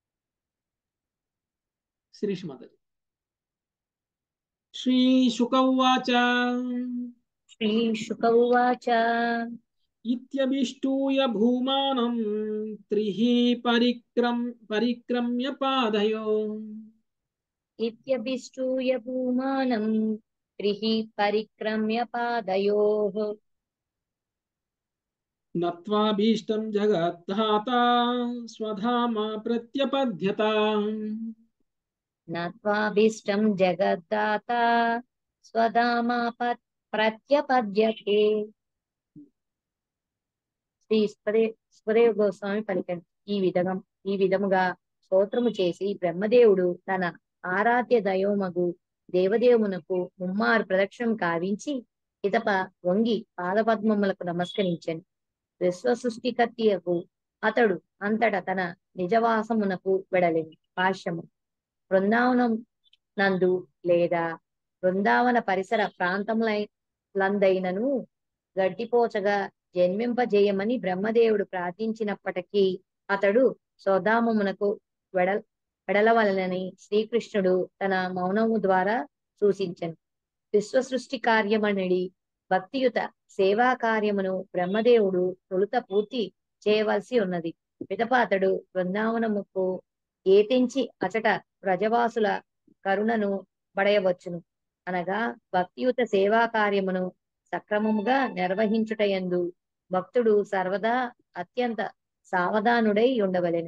Speaker 1: శిరీష్ మాతాజీ శ్రీ శుక ఉవాచ
Speaker 5: శ్రీ శుక ఉవాచ
Speaker 1: ఇత్యభిష్టూయ భూమానం త్రిః పరిక్రమ్ పరిక్రమ్య పాదయో
Speaker 5: ఇత్యభిష్టూయ భూమానం త్రిః పరిక్రమ్య పాదయోః
Speaker 1: నత్వాభీష్టం జగద్ధాత స్వధామ ప్రత్యపద్యత
Speaker 5: నత్వాభీష్టం జగద్దాత స్వధామా ప్రత్యపద్యతే శ్రీ స్వదేవ గోస్వామి పలికండి ఈ విధంగా ఈ విధముగా స్తోత్రము చేసి బ్రహ్మదేవుడు తన ఆరాధ్య దయోమగు దేవదేవునకు ముమ్మారు ప్రదక్షిణం కావించి ఇతప వంగి పాదపద్మములకు నమస్కరించను విశ్వ సృష్టికర్తీయకు అతడు అంతట తన నిజవాసమునకు వెడలేను భాష్యము బృందావనం నందు లేదా బృందావన పరిసర ప్రాంతములందైనను గడ్డిపోచగా జన్మింపజేయమని బ్రహ్మదేవుడు ప్రార్థించినప్పటికీ అతడు సోదామమునకు వెడ వెడలవలనని శ్రీకృష్ణుడు తన మౌనము ద్వారా సూచించను విశ్వ సృష్టి కార్యమనిడి భక్తియుత సేవా కార్యమును బ్రహ్మదేవుడు తొలుత పూర్తి చేయవలసి ఉన్నది పిదప అతడు బృందావనముకు ఏతించి అచట ప్రజవాసుల కరుణను పడయవచ్చును అనగా భక్తియుత సేవా కార్యమును సక్రమముగా నిర్వహించుటయందు భక్తుడు సర్వదా అత్యంత సావధానుడై ఉండవలెను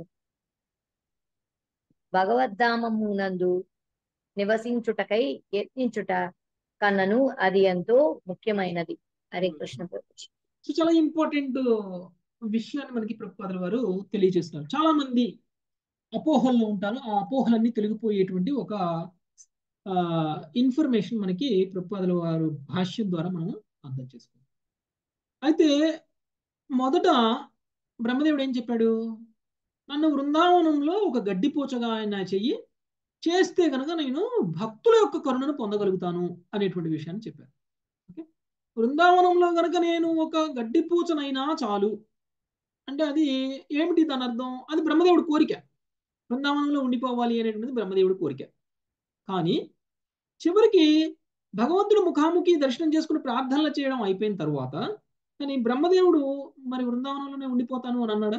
Speaker 5: భగవద్ధామమునందు నివసించుటకై యత్నించుట కన్నను అది ఎంతో ముఖ్యమైనది హరే కృష్ణ ప్రభుజీ
Speaker 1: సో చాలా ఇంపార్టెంట్ విషయాన్ని మనకి ప్రభుపాదుల వారు తెలియజేస్తున్నారు చాలా మంది అపోహల్లో ఉంటారు ఆ అపోహలన్నీ తొలగిపోయేటువంటి ఒక ఇన్ఫర్మేషన్ మనకి ప్రభుపాదుల వారు భాష్యం ద్వారా మనం అర్థం చేసుకుంటాం అయితే మొదట బ్రహ్మదేవుడు ఏం చెప్పాడు నన్ను బృందావనంలో ఒక గడ్డిపోచగా ఆయన చెయ్యి చేస్తే కనుక నేను భక్తుల యొక్క కరుణను పొందగలుగుతాను అనేటువంటి విషయాన్ని చెప్పారు ఓకే బృందావనంలో కనుక నేను ఒక గడ్డిపూచనైనా చాలు అంటే అది ఏమిటి దాని అర్థం అది బ్రహ్మదేవుడి కోరిక బృందావనంలో ఉండిపోవాలి అనేటువంటిది బ్రహ్మదేవుడి కోరిక కానీ చివరికి భగవంతుడు ముఖాముఖి దర్శనం చేసుకుని ప్రార్థనలు చేయడం అయిపోయిన తర్వాత కానీ బ్రహ్మదేవుడు మరి బృందావనంలోనే ఉండిపోతాను అని అన్నాడా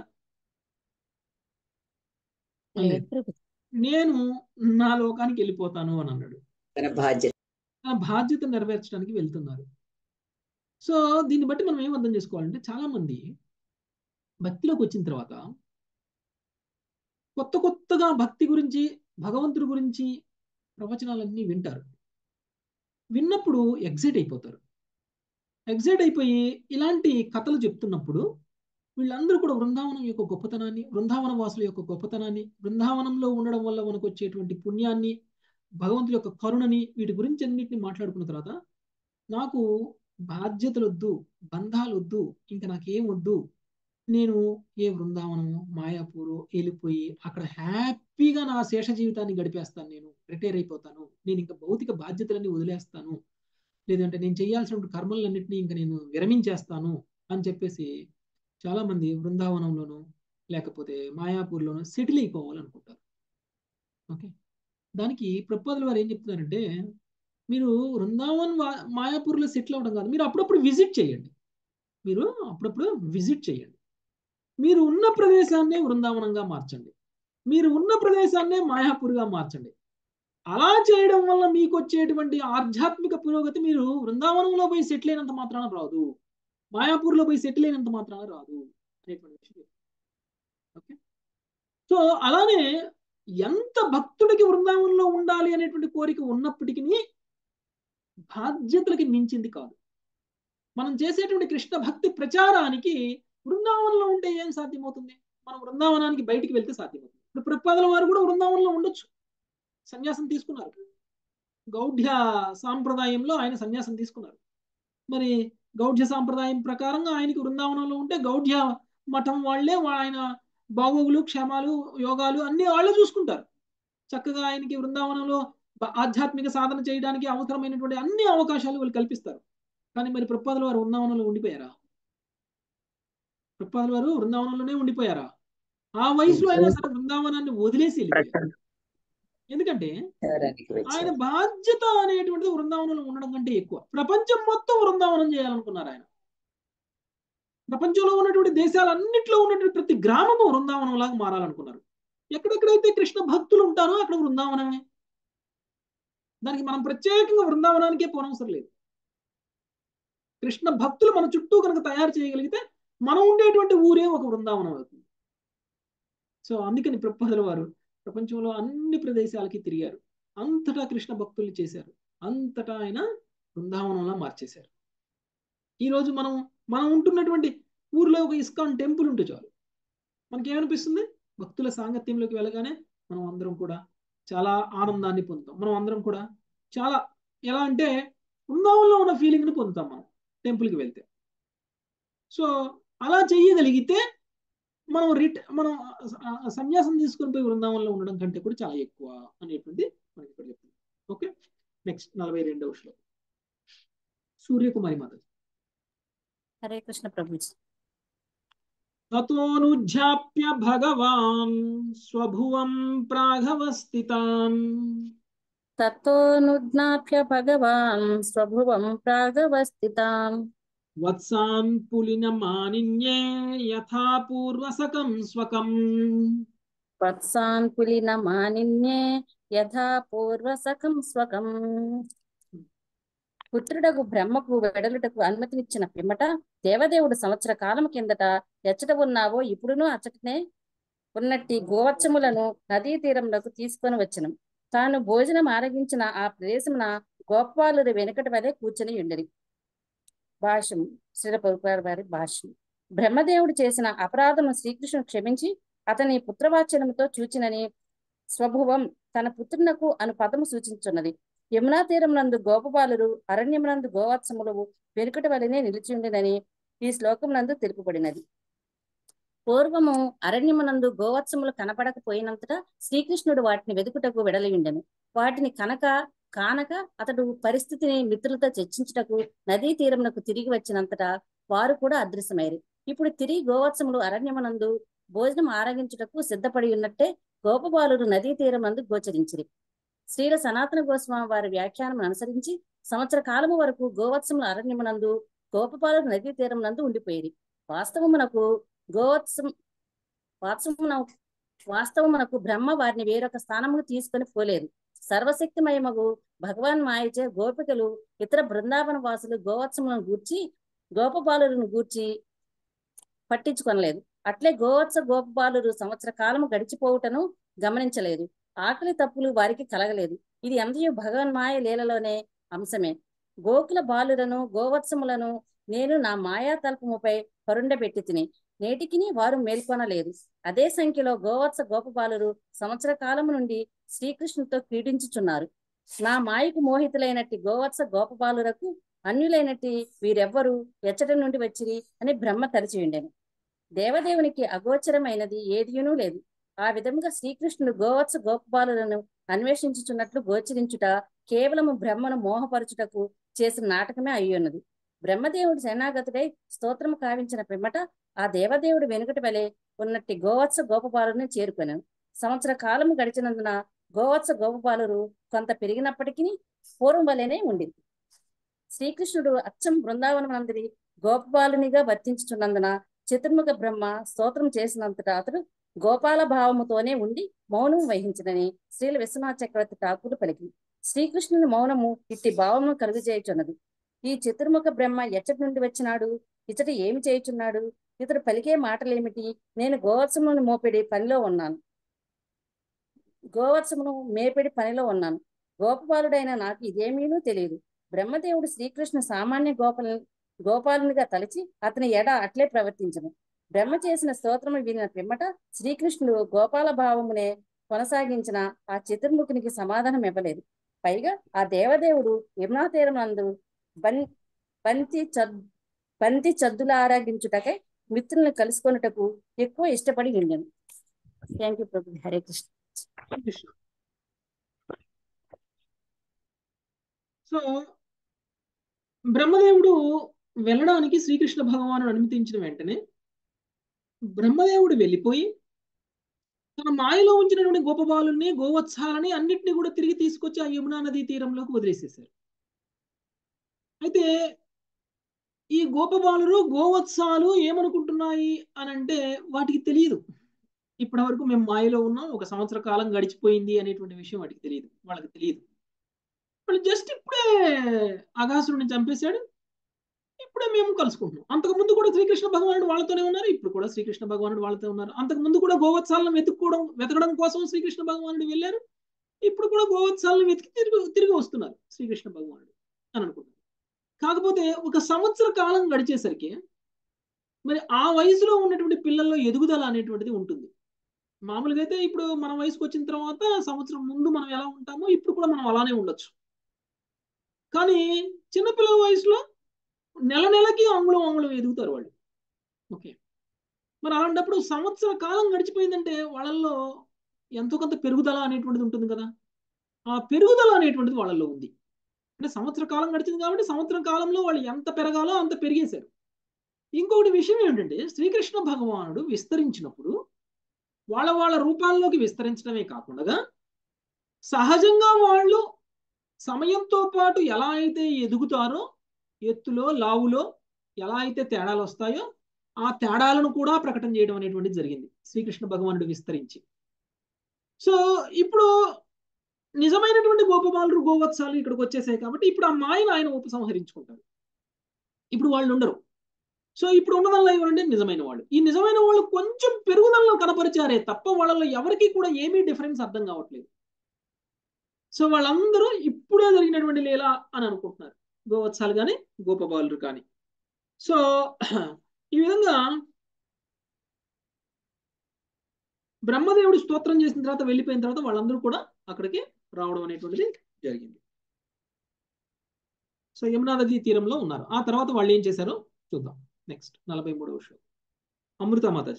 Speaker 1: నేను నా లోకానికి వెళ్ళిపోతాను అని అన్నాడు
Speaker 8: తన బాధ్యత
Speaker 1: ఆ బాధ్యత నెరవేర్చడానికి వెళ్తున్నారు సో దీన్ని బట్టి మనం ఏం అర్థం చేసుకోవాలంటే చాలా మంది భక్తిలోకి వచ్చిన తర్వాత కొత్త కొత్తగా భక్తి గురించి భగవంతుడి గురించి ప్రవచనాలన్నీ వింటారు విన్నప్పుడు ఎగ్జైట్ అయిపోతారు ఎగ్జైట్ అయిపోయి ఇలాంటి కథలు చెప్తున్నప్పుడు వీళ్ళందరూ కూడా బృందావనం యొక్క గొప్పతనాన్ని బృందావన వాసుల యొక్క గొప్పతనాన్ని బృందావనంలో ఉండడం వల్ల మనకు వచ్చేటువంటి పుణ్యాన్ని భగవంతుడి యొక్క కరుణని వీటి గురించి అన్నింటినీ మాట్లాడుకున్న తర్వాత నాకు బాధ్యతలు వద్దు బంధాలు వద్దు ఇంకా నాకేం వద్దు నేను ఏ బృందావనము మాయాపూరు వెళ్ళిపోయి అక్కడ హ్యాపీగా నా శేష జీవితాన్ని గడిపేస్తాను నేను రిటైర్ అయిపోతాను నేను ఇంకా భౌతిక బాధ్యతలన్నీ వదిలేస్తాను లేదంటే నేను చేయాల్సిన కర్మలన్నింటినీ ఇంకా నేను విరమించేస్తాను అని చెప్పేసి చాలా మంది బృందావనంలోనూ లేకపోతే మాయాపూర్లోనూ సెటిల్ అయిపోవాలనుకుంటారు ఓకే దానికి ప్రపోజల్ వారు ఏం చెప్తున్నారంటే మీరు బృందావన్ మాయాపూర్లో సెటిల్ అవ్వడం కాదు మీరు అప్పుడప్పుడు విజిట్ చేయండి మీరు అప్పుడప్పుడు విజిట్ చేయండి మీరు ఉన్న ప్రదేశాన్నే బృందావనంగా మార్చండి మీరు ఉన్న ప్రదేశాన్నే మాయాపూర్గా మార్చండి అలా చేయడం వల్ల మీకు వచ్చేటువంటి ఆధ్యాత్మిక పురోగతి మీరు బృందావనంలో పోయి సెటిల్ అయినంత మాత్రాన రాదు మాయాపూర్లో పోయి సెటిల్ అయినంత మాత్రాన రాదు అనేటువంటి విషయం ఓకే సో అలానే ఎంత భక్తుడికి బృందావనంలో ఉండాలి అనేటువంటి కోరిక ఉన్నప్పటికీ బాధ్యతలకి మించింది కాదు మనం చేసేటువంటి కృష్ణ భక్తి ప్రచారానికి బృందావనంలో ఉంటే ఏం సాధ్యమవుతుంది మనం బృందావనానికి బయటికి వెళ్తే సాధ్యమవుతుంది ఇప్పుడు ప్రపాదల వారు కూడా బృందావనంలో ఉండొచ్చు సన్యాసం తీసుకున్నారు గౌఢ్య సాంప్రదాయంలో ఆయన సన్యాసం తీసుకున్నారు మరి గౌఢ్య సాంప్రదాయం ప్రకారంగా ఆయనకి బృందావనంలో ఉంటే గౌఢ్య మఠం వాళ్లే ఆయన బాగోగులు క్షేమాలు యోగాలు అన్ని వాళ్ళే చూసుకుంటారు చక్కగా ఆయనకి బృందావనంలో ఆధ్యాత్మిక సాధన చేయడానికి అవసరమైనటువంటి అన్ని అవకాశాలు వాళ్ళు కల్పిస్తారు కానీ మరి ప్రపాదల వారు బృందావనంలో ఉండిపోయారా ప్రపాదల వారు బృందావనంలోనే ఉండిపోయారా ఆ వయసులో అయినా సరే బృందావనాన్ని వదిలేసి వెళ్ళిపోయారు ఎందుకంటే ఆయన బాధ్యత అనేటువంటిది బృందావనంలో ఉండడం కంటే ఎక్కువ ప్రపంచం మొత్తం బృందావనం చేయాలనుకున్నారు ఆయన ప్రపంచంలో ఉన్నటువంటి దేశాలన్నింటిలో ఉన్నటువంటి ప్రతి గ్రామము బృందావనం లాగా మారాలనుకున్నారు ఎక్కడెక్కడైతే కృష్ణ భక్తులు ఉంటారో అక్కడ బృందావనమే దానికి మనం ప్రత్యేకంగా బృందావనానికే పోనవసరం లేదు కృష్ణ భక్తులు మన చుట్టూ కనుక తయారు చేయగలిగితే మనం ఉండేటువంటి ఊరే ఒక బృందావనం అవుతుంది సో అందుకని ప్రపదల వారు ప్రపంచంలో అన్ని ప్రదేశాలకి తిరిగారు అంతటా కృష్ణ భక్తుల్ని చేశారు అంతటా ఆయన బృందావనంలా మార్చేశారు ఈరోజు మనం మనం ఉంటున్నటువంటి ఊర్లో ఒక ఇస్కాన్ టెంపుల్ ఉంటే చాలు మనకి ఏమనిపిస్తుంది భక్తుల సాంగత్యంలోకి వెళ్ళగానే మనం అందరం కూడా చాలా ఆనందాన్ని పొందుతాం మనం అందరం కూడా చాలా ఎలా అంటే బృందావనంలో ఉన్న ఫీలింగ్ని పొందుతాం మనం టెంపుల్కి వెళ్తే సో అలా చెయ్యగలిగితే మనం రిట్ మనం సన్యాసం తీసుకొని పోయి బృందావనంలో ఉండడం కంటే కూడా చాలా ఎక్కువ అనేటువంటి మనకి ఇక్కడ చెప్తుంది ఓకే నెక్స్ట్ నలభై రెండవ శ్లోకం సూర్యకుమారి మాత
Speaker 10: హరే కృష్ణ ప్రభుజీ
Speaker 1: తతోనుజ్జాప్య భగవాన్ స్వభువం ప్రాగవస్థితాన్
Speaker 10: తతోనుజ్ఞాప్య భగవాన్ స్వభువం ప్రాగవస్థితాం
Speaker 1: వత్సాన్ పులినమానిన్యే యథా పూర్వసకం స్వకం
Speaker 10: వత్సాన్ పులినమానిన్యే యథా పూర్వసకం స్వకం పుత్రుడకు బ్రహ్మకు వెడలుటకు అనుమతినిచ్చిన పిమ్మట దేవదేవుడు సంవత్సర కాలం కిందట ఎచ్చట ఉన్నావో ఇప్పుడునూ అచ్చటనే ఉన్నట్టి గోవచ్చములను నదీ తీరంలోకి తీసుకొని వచ్చను తాను భోజనం ఆరగించిన ఆ ప్రదేశమున గోపాలుడు వెనుకటి వలె కూర్చొని ఉండేది భాష్యం శ్రీరపరుపారు వారి భాష్యం బ్రహ్మదేవుడు చేసిన అపరాధము శ్రీకృష్ణుడు క్షమించి అతని పుత్రవాచనముతో చూచినని స్వభువం తన పుత్రునకు అను పదము సూచించున్నది యమునా తీరమునందు గోపబాలురు అరణ్యమునందు గోవత్సములు వెనుకటి వలనే నిలిచి ఉండినని ఈ శ్లోకమునందు తెలుపబడినది పూర్వము అరణ్యమునందు గోవత్సములు కనపడకపోయినంతటా శ్రీకృష్ణుడు వాటిని వెతుకుటకు వెడలియుండెను వాటిని కనక కానక అతడు పరిస్థితిని మిత్రులతో చర్చించుటకు నదీ తీరమునకు తిరిగి వచ్చినంతటా వారు కూడా అదృశ్యమైరు ఇప్పుడు తిరిగి గోవత్సములు అరణ్యమునందు భోజనం ఆరగించుటకు సిద్ధపడి ఉన్నట్టే గోపబాలురు నదీ తీరమందు గోచరించిరి శ్రీల సనాతన గోస్వామి వారి వ్యాఖ్యానం అనుసరించి సంవత్సర కాలము వరకు గోవత్సముల అరణ్యమునందు గోపపాలుడు నదీ తీరమునందు ఉండిపోయేది వాస్తవమునకు గోవత్సం వాత్సమున వాస్తవమునకు బ్రహ్మ వారిని వేరొక స్థానముకు తీసుకొని పోలేదు సర్వశక్తిమయమగు భగవాన్ మాయచే గోపికలు ఇతర బృందావన వాసులు గోవత్సములను గూర్చి గోపబాలులను గూర్చి పట్టించుకొనలేదు అట్లే గోవత్స గోపబాలురు సంవత్సర కాలము గడిచిపోవుటను గమనించలేదు ఆకలి తప్పులు వారికి కలగలేదు ఇది అంతయు భగవన్ మాయ లీలలోనే అంశమే గోకుల బాలులను గోవత్సములను నేను నా మాయా తల్పముపై పరుండబెట్టి తిని నేటికిని వారు మేల్కొనలేదు అదే సంఖ్యలో గోవత్స గోపబాలురు సంవత్సర కాలం నుండి శ్రీకృష్ణుతో క్రీడించుచున్నారు నా మాయకు మోహితులైనట్టి గోవత్స గోపబాలురకు అన్యులైనట్టి వీరెవ్వరు ఎచ్చట నుండి వచ్చిరి అని బ్రహ్మ తలిచి ఉండెను దేవదేవునికి అగోచరమైనది ఏదియునూ లేదు ఆ విధముగా శ్రీకృష్ణుడు గోవత్స గోపబాలులను అన్వేషించుచున్నట్లు గోచరించుట కేవలము బ్రహ్మను మోహపరచుటకు చేసిన నాటకమే అయ్యున్నది బ్రహ్మదేవుడు శరణాగతుడై స్తోత్రము కావించిన పిమ్మట ఆ దేవదేవుడు వెనుకటి వలె ఉన్నట్టి గోవత్స గోపబాలుని చేరుకొనెను సంవత్సర కాలము గడిచినందున గోవత్స గోపబాలురు కొంత పెరిగినప్పటికీ పూర్వం వలెనే ఉండింది శ్రీకృష్ణుడు అచ్చం బృందావనమందరి గోపబాలునిగా వర్తించుచున్నందున చతుర్ముఖ బ్రహ్మ స్తోత్రం చేసినంతట అతడు గోపాల భావముతోనే ఉండి మౌనం వహించదని శ్రీల విశ్వనాథ చక్రవర్తి ఠాకూరు పలికి శ్రీకృష్ణుని మౌనము ఇట్టి భావము కలుగజేయుచున్నది ఈ చతుర్ముఖ బ్రహ్మ ఎచ్చటి నుండి వచ్చినాడు ఇతడు ఏమి చేయుచున్నాడు ఇతడు పలికే మాటలేమిటి నేను గోవత్సమును మోపిడి పనిలో ఉన్నాను గోవత్సమును మేపిడి పనిలో ఉన్నాను గోపబాలుడైన నాకు ఇదేమీనూ తెలియదు బ్రహ్మదేవుడు శ్రీకృష్ణ సామాన్య గోపాల గోపాలునిగా తలచి అతని ఎడ అట్లే ప్రవర్తించను బ్రహ్మ చేసిన స్తోత్రము వినిన పిమ్మట శ్రీకృష్ణుడు గోపాల భావమునే కొనసాగించిన ఆ చతుర్ముఖునికి సమాధానం ఇవ్వలేదు పైగా ఆ దేవదేవుడు యమునా తీరం నందు బన్ బంతి చద్ బంతి చద్దుల ఆరాగించుటకై మిత్రులను కలుసుకొనుటకు ఎక్కువ ఇష్టపడి ఉండను థ్యాంక్ యూ ప్రభు హరే కృష్ణ
Speaker 1: కృష్ణ సో బ్రహ్మదేవుడు వెళ్ళడానికి శ్రీకృష్ణ భగవానుడు అనుమతించిన వెంటనే బ్రహ్మదేవుడు వెళ్ళిపోయి తన మాయలో ఉంచినటువంటి గోపబాలుని గోవత్సాలని అన్నిటిని కూడా తిరిగి తీసుకొచ్చి ఆ యమునా నదీ తీరంలోకి వదిలేసేశారు అయితే ఈ గోపబాలురు గోవత్సాలు ఏమనుకుంటున్నాయి అని అంటే వాటికి తెలియదు ఇప్పటి వరకు మేము మాయలో ఉన్నాం ఒక సంవత్సర కాలం గడిచిపోయింది అనేటువంటి విషయం వాటికి తెలియదు వాళ్ళకి తెలియదు వాళ్ళు జస్ట్ ఇప్పుడే అగాసురుని చంపేశాడు ఇప్పుడే మేము కలుసుకుంటున్నాం అంతకు ముందు కూడా శ్రీకృష్ణ భగవానుడు వాళ్ళతోనే ఉన్నారు ఇప్పుడు కూడా శ్రీకృష్ణ భగవానుడు వాళ్ళతో ఉన్నారు అంతకు ముందు కూడా గోవత్సాలను వెతుక్కోవడం వెతకడం కోసం శ్రీకృష్ణ భగవానుడు వెళ్ళారు ఇప్పుడు కూడా గోవత్సాలను వెతికి తిరిగి తిరిగి వస్తున్నారు శ్రీకృష్ణ భగవానుడు అని అనుకుంటున్నారు కాకపోతే ఒక సంవత్సర కాలం గడిచేసరికి మరి ఆ వయసులో ఉన్నటువంటి పిల్లల్లో ఎదుగుదల అనేటువంటిది ఉంటుంది మామూలుగా అయితే ఇప్పుడు మన వయసుకు వచ్చిన తర్వాత సంవత్సరం ముందు మనం ఎలా ఉంటామో ఇప్పుడు కూడా మనం అలానే ఉండొచ్చు కానీ చిన్నపిల్లల వయసులో నెల నెలకి అంగుళం అంగుళం ఎదుగుతారు వాళ్ళు ఓకే మరి అలాంటప్పుడు సంవత్సర కాలం గడిచిపోయిందంటే వాళ్ళల్లో ఎంతో కొంత పెరుగుదల అనేటువంటిది ఉంటుంది కదా ఆ పెరుగుదల అనేటువంటిది వాళ్ళల్లో ఉంది అంటే సంవత్సర కాలం గడిచింది కాబట్టి సంవత్సరం కాలంలో వాళ్ళు ఎంత పెరగాలో అంత పెరిగేశారు ఇంకొకటి విషయం ఏమిటంటే శ్రీకృష్ణ భగవానుడు విస్తరించినప్పుడు వాళ్ళ వాళ్ళ రూపాల్లోకి విస్తరించడమే కాకుండా సహజంగా వాళ్ళు సమయంతో పాటు ఎలా అయితే ఎదుగుతారో ఎత్తులో లావులో ఎలా అయితే తేడాలు వస్తాయో ఆ తేడాలను కూడా ప్రకటన చేయడం అనేటువంటిది జరిగింది శ్రీకృష్ణ భగవానుడు విస్తరించి సో ఇప్పుడు నిజమైనటువంటి గోపబాలురు గోవత్సాలు ఇక్కడికి వచ్చేసాయి కాబట్టి ఇప్పుడు ఆ మాయను ఆయన ఉపసంహరించుకుంటారు ఇప్పుడు వాళ్ళు ఉండరు సో ఇప్పుడు ఉన్నదల్లా ఎవరంటే నిజమైన వాళ్ళు ఈ నిజమైన వాళ్ళు కొంచెం పెరుగుదలలో కనపరిచారే తప్ప వాళ్ళలో ఎవరికి కూడా ఏమీ డిఫరెన్స్ అర్థం కావట్లేదు సో వాళ్ళందరూ ఇప్పుడే జరిగినటువంటి లీల అని అనుకుంటున్నారు గోవత్సాలు కానీ గోపబాలురు కానీ సో ఈ విధంగా బ్రహ్మదేవుడు స్తోత్రం చేసిన తర్వాత వెళ్ళిపోయిన తర్వాత వాళ్ళందరూ కూడా అక్కడికి రావడం అనేటువంటిది జరిగింది సో యమునా నది తీరంలో ఉన్నారు ఆ తర్వాత వాళ్ళు ఏం చేశారో చూద్దాం నెక్స్ట్ నలభై మూడవ షో అమృత మాతాజీ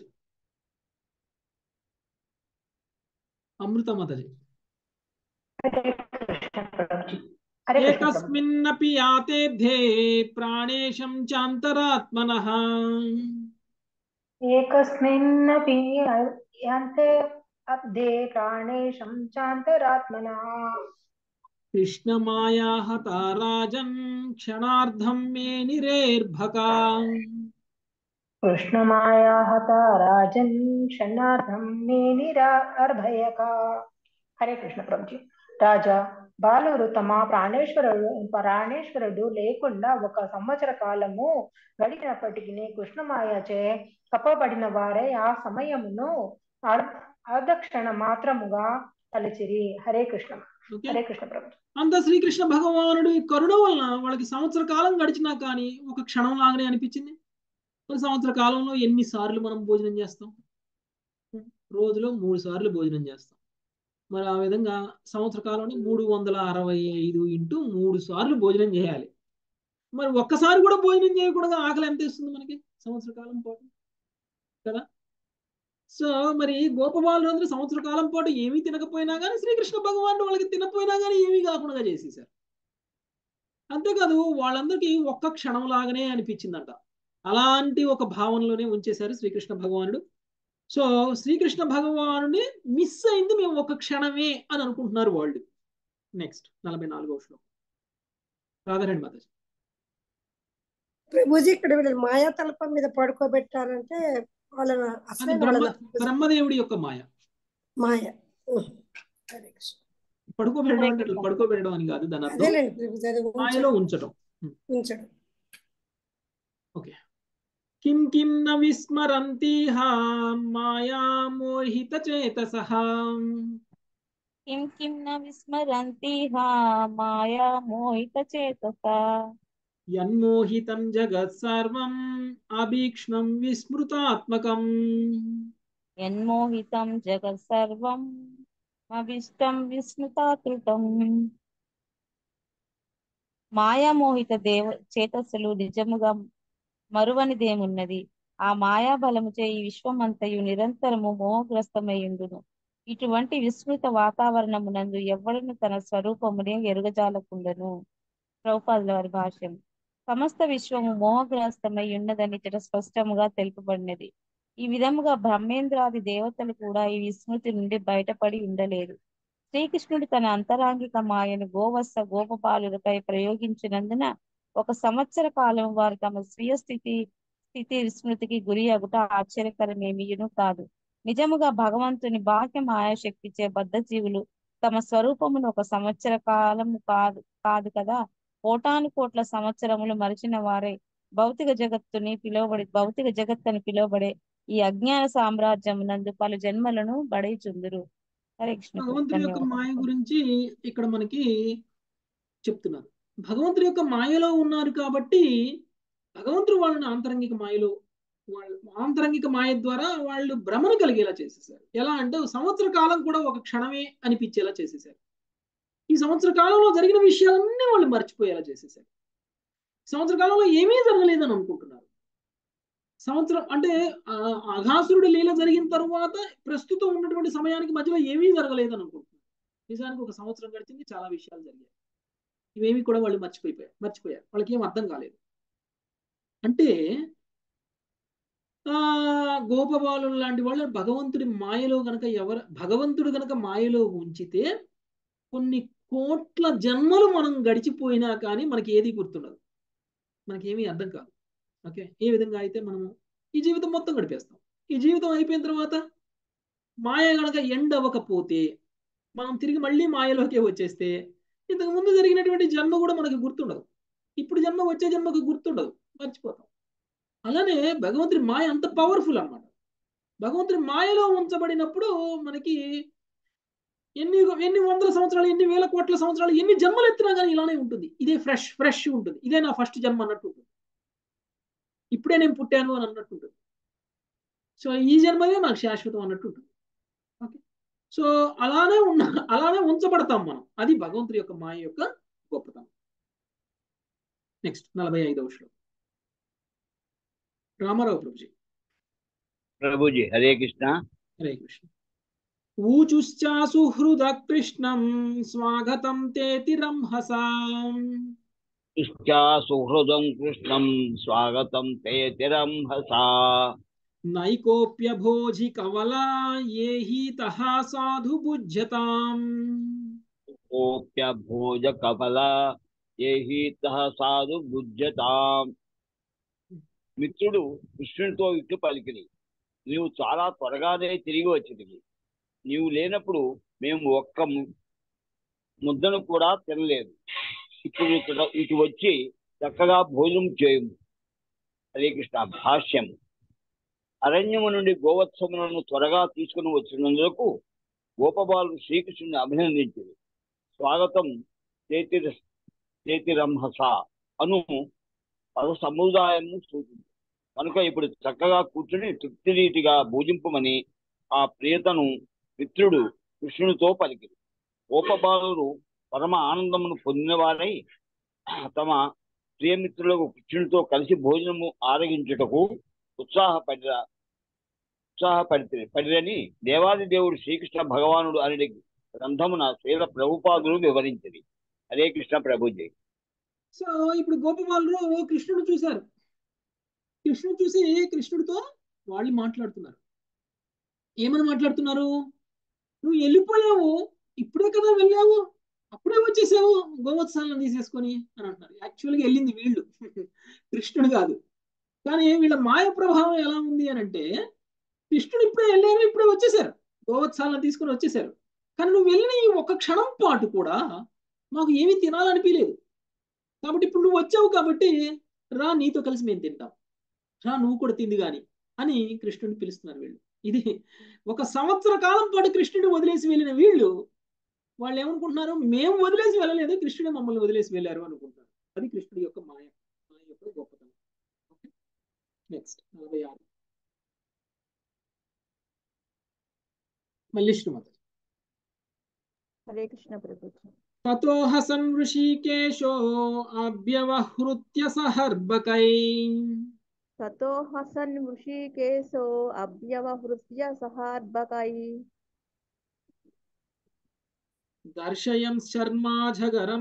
Speaker 1: అమృత మాతాజీ ఏకస్మిన్నపి యాతేభ్యే ప్రాణేశం చాంతరాత్మనః
Speaker 7: ఏకస్మిన్నపి యాంతే అబ్ధే ప్రాణేశం చాంతరాత్మనా
Speaker 1: కృష్ణమాయా హతా రాజన్ క్షణార్ధం మే నిరేర్భకా
Speaker 7: కృష్ణమాయా హత రాజన్ క్షణార్థం మే నిరార్భయక హరే కృష్ణ ప్రభుజీ రాజా బాలురు తమ ప్రాణేశ్వరుడు ప్రాణేశ్వరుడు లేకుండా ఒక సంవత్సర కాలము గడిచినప్పటికీ కృష్ణమాయచే కప్పబడిన వారే ఆ సమయమును అర్ధక్షణ మాత్రముగా తలచిరి హరే కృష్ణ హరే కృష్ణ ప్రభు
Speaker 1: అంత శ్రీకృష్ణ భగవానుడు కరుణ వలన వాళ్ళకి సంవత్సర కాలం గడిచినా కానీ ఒక క్షణం లాగానే అనిపించింది ఒక సంవత్సర కాలంలో ఎన్ని సార్లు మనం భోజనం చేస్తాం రోజులో మూడు సార్లు భోజనం చేస్తాం మరి ఆ విధంగా సంవత్సర కాలంలో మూడు వందల అరవై ఐదు ఇంటూ మూడు సార్లు భోజనం చేయాలి మరి ఒక్కసారి కూడా భోజనం చేయకూడదు ఆకలి ఎంత ఇస్తుంది మనకి సంవత్సర కాలం పాటు కదా సో మరి గోపబాలురందరూ సంవత్సర కాలం పాటు ఏమీ తినకపోయినా కానీ శ్రీకృష్ణ భగవానుడు వాళ్ళకి తినపోయినా కానీ ఏమీ కాకుండా చేసేసారు అంతేకాదు వాళ్ళందరికీ ఒక్క క్షణం లాగానే అనిపించిందంట అలాంటి ఒక భావనలోనే ఉంచేశారు శ్రీకృష్ణ భగవానుడు సో శ్రీకృష్ణ భగవానుని మిస్ అయింది మేము ఒక క్షణమే అని అనుకుంటున్నారు వాళ్ళు నెక్స్ట్ నలభై నాలుగో శ్లోకం రాధారాణి మాతాజీ
Speaker 4: ప్రభుజీ ఇక్కడ వీళ్ళు మాయా తలపం మీద పడుకోబెట్టారంటే వాళ్ళ
Speaker 1: అది
Speaker 4: అసలైన
Speaker 1: బ్రహ్మ
Speaker 4: వాళ్ళ
Speaker 1: బ్రహ్మదేవుడి యొక్క మాయ
Speaker 4: మాయ ఉహ్. హరే కృష్ణ
Speaker 1: పడుకోబెట్టడం అంటే అట్లా పడుకోబెట్టడం అని కాదు దాని అర్థం
Speaker 4: అదేలేండి ప్రభుజీ అది
Speaker 1: మాయలో
Speaker 4: ఉంచడం
Speaker 1: ఉంచడం
Speaker 4: ఉంచడం
Speaker 1: ఓకే కిం కిం న విస్మరంతిహ మాయా మోహిత చేతసః
Speaker 11: किं किं न विस्मरन्ति हा माया मोहितचेतसा
Speaker 1: యన్మోహితం జగత్ సర్వం అభీక్ష్ణం విస్మృతాత్మకం
Speaker 11: यन्मोहितं जगत् सर्वम् అవిష్టం విస్మృతాతృతం మాయామోహిత దేవ చేతస్సులు నిజముగా మరువనిదేమున్నది ఆ మాయా బలముచే ఈ విశ్వమంతయు నిరంతరము మోహగ్రస్తమయ్యుండును ఇటువంటి విస్మృత వాతావరణమునందు ఎవ్వడును తన స్వరూపమునే ఎరుగజాలకుండను ప్రభుపాదుల వారి భాష్యం సమస్త విశ్వము మోహగ్రస్తమై ఉన్నదని ఇచ్చట స్పష్టముగా తెలుపబడినది ఈ విధముగా బ్రహ్మేంద్రాది దేవతలు కూడా ఈ విస్మృతి నుండి బయటపడి ఉండలేదు శ్రీకృష్ణుడు తన అంతరాంగిక మాయను గోవత్స గోపపాలులపై ప్రయోగించినందున ఒక సంవత్సర కాలం వారు తమ స్వీయ స్థితి స్థితి విస్మృతికి గురి అగుట ఆశ్చర్యకరమేమియును కాదు నిజముగా భగవంతుని బాహ్య మాయాశక్తిచే బద్ధ జీవులు తమ స్వరూపమును ఒక సంవత్సర కాలము కాదు కాదు కదా కోటాను కోట్ల సంవత్సరములు మరిచిన వారే భౌతిక జగత్తుని పిలువబడి భౌతిక జగత్ అని పిలువబడే ఈ అజ్ఞాన సామ్రాజ్యం నందు పలు జన్మలను బడైచుందురు హరే కృష్ణ
Speaker 1: భగవంతుడి యొక్క మాయ
Speaker 11: ధన్యవాదాలు
Speaker 1: గురించి ఇక్కడ మనకి చెప్తున్నారు భగవంతుడి యొక్క మాయలో ఉన్నారు కాబట్టి భగవంతుడు వాళ్ళని ఆంతరంగిక మాయలో వాళ్ళ ఆంతరంగిక మాయ ద్వారా వాళ్ళు భ్రమను కలిగేలా చేసేసారు ఎలా అంటే ఒక సంవత్సర కాలం కూడా ఒక క్షణమే అనిపించేలా చేసేసారు ఈ సంవత్సర కాలంలో జరిగిన విషయాలన్నీ వాళ్ళు మర్చిపోయేలా చేసేసారు సంవత్సర కాలంలో ఏమీ జరగలేదని అనుకుంటున్నారు సంవత్సరం అంటే ఆ, అఘాసురుడి లీల జరిగిన తర్వాత ప్రస్తుతం ఉన్నటువంటి సమయానికి మధ్యలో ఏమీ జరగలేదని అనుకుంటున్నారు నిజానికి ఒక సంవత్సరం గడిచింది చాలా విషయాలు జరిగాయి ఇవేమి కూడా వాళ్ళు మర్చిపోయిపోయారు మర్చిపోయారు వాళ్ళకి ఏం అర్థం కాలేదు అంటే ఆ గోపబాలు లాంటి వాళ్ళు భగవంతుడి మాయలో గనక ఎవరు భగవంతుడు గనక మాయలో ఉంచితే కొన్ని కోట్ల జన్మలు మనం గడిచిపోయినా కానీ మనకి ఏది గుర్తుండదు మనకి ఏమీ అర్థం కాదు ఓకే ఏ విధంగా అయితే మనము ఈ జీవితం మొత్తం గడిపేస్తాం ఈ జీవితం అయిపోయిన తర్వాత మాయ గనక ఎండ్ అవ్వకపోతే మనం తిరిగి మళ్ళీ మాయలోకే వచ్చేస్తే ఇంతకు ముందు జరిగినటువంటి జన్మ కూడా మనకి గుర్తుండదు ఇప్పుడు జన్మ వచ్చే జన్మకు గుర్తుండదు మర్చిపోతాం అలానే భగవంతుడి మాయ అంత పవర్ఫుల్ అన్నమాట భగవంతుడి మాయలో ఉంచబడినప్పుడు మనకి ఎన్ని ఎన్ని వందల సంవత్సరాలు ఎన్ని వేల కోట్ల సంవత్సరాలు ఎన్ని జన్మలు ఎత్తినా కానీ ఇలానే ఉంటుంది ఇదే ఫ్రెష్ ఫ్రెష్ ఉంటుంది ఇదే నా ఫస్ట్ జన్మ అన్నట్టు ఉంటుంది ఇప్పుడే నేను పుట్టాను అని అన్నట్టు ఉంటుంది సో ఈ జన్మదే నాకు శాశ్వతం అన్నట్టు ఉంటుంది ఓకే సో అలానే ఉన్న అలానే ఉంచబడతాం మనం అది భగవంతుడి యొక్క మాయ యొక్క గొప్పతనం నెక్స్ట్ నలభై ఐదవ శ్లోకం రామారావు ప్రభుజీ
Speaker 12: ప్రభుజీ హరే కృష్ణ
Speaker 1: హరే కృష్ణ ఊచుశ్చాసు హృద కృష్ణం స్వాగతం తేతి రంహసాం
Speaker 12: ఇష్టా సుహృదం కృష్ణం స్వాగతం తే తిరంహసా
Speaker 1: నైకోప్య భోజి కవలా ఏహి తహా సాధు బుజ్యతాం
Speaker 12: కోప్య భోజ కపల ఏహీత సాధు బుజ్జతాం మిత్రుడు కృష్ణునితో ఇట్టు పలికిని నీవు చాలా త్వరగానే తిరిగి వచ్చినవి నీవు లేనప్పుడు మేము ఒక్క ము- ముద్దను కూడా తినలేదు ఇప్పుడు ఇక్కడ ఇటు వచ్చి చక్కగా భోజనం చేయము హరే కృష్ణ భాష్యం అరణ్యము నుండి గోవత్సములను త్వరగా తీసుకుని వచ్చినందుకు గోపబాలు శ్రీకృష్ణుని అభినందించింది స్వాగతం చేతి చేతిరంహస అను పద సముదాయము సూచింది కనుక ఇప్పుడు చక్కగా కూర్చుని తృప్తి రీతిగా భోజింపమని ఆ ప్రియతను మిత్రుడు కృష్ణునితో పలికిరి గోపబాలురు పరమ ఆనందమును పొందినవారై తమ ప్రియమిత్రులకు కృష్ణునితో కలిసి భోజనము ఆరగించుటకు ఉత్సాహపడిన ఉత్సాహపడి పడిరని దేవాది దేవుడు శ్రీకృష్ణ భగవానుడు అనే గ్రంథమున శ్రీల ప్రభుపాదులు వివరించింది హరే కృష్ణ ప్రభుజీ
Speaker 1: సో ఇప్పుడు గోపబాలురు కృష్ణుడు చూశారు కృష్ణుడు చూసి కృష్ణుడితో వాళ్ళు మాట్లాడుతున్నారు ఏమని మాట్లాడుతున్నారు నువ్వు వెళ్ళిపోయావు ఇప్పుడే కదా వెళ్ళావు అప్పుడే వచ్చేసావు గోవత్సాలను తీసేసుకొని అని అంటున్నారు యాక్చువల్గా వెళ్ళింది వీళ్ళు కృష్ణుడు కాదు కానీ వీళ్ళ మాయ ప్రభావం ఎలా ఉంది అని అంటే కృష్ణుడు ఇప్పుడే వెళ్ళారు ఇప్పుడే వచ్చేసారు గోవత్సాలను తీసుకొని వచ్చేసారు కానీ నువ్వు వెళ్ళిన ఈ ఒక క్షణం పాటు కూడా మాకు ఏమీ తినాలనిపించలేదు కాబట్టి ఇప్పుడు నువ్వు వచ్చావు కాబట్టి రా నీతో కలిసి మేము తింటాం రా నువ్వు కూడా తింది గాని అని కృష్ణుడిని పిలుస్తున్నారు వీళ్ళు ఇది ఒక సంవత్సర కాలం పాటు కృష్ణుడిని వదిలేసి వెళ్ళిన వీళ్ళు వాళ్ళు ఏమనుకుంటున్నారు మేము వదిలేసి వెళ్ళలేదు కృష్ణుడే మమ్మల్ని వదిలేసి వెళ్ళారు అనుకుంటారు అది కృష్ణుడి యొక్క మాయ మాయ యొక్క గొప్పతనం నెక్స్ట్ నలభై ఆరు మళ్ళీ శ్రీమత
Speaker 13: హరే కృష్ణ ప్రభుజీ
Speaker 1: తతో హసన్ ఋషికేశో అభ్యవహృత్య సహర్బకై
Speaker 13: తతో హసన్ వృషికేశో అభ్యవహృత్య సహార్భకై
Speaker 1: దర్శయం శర్మాఝగరం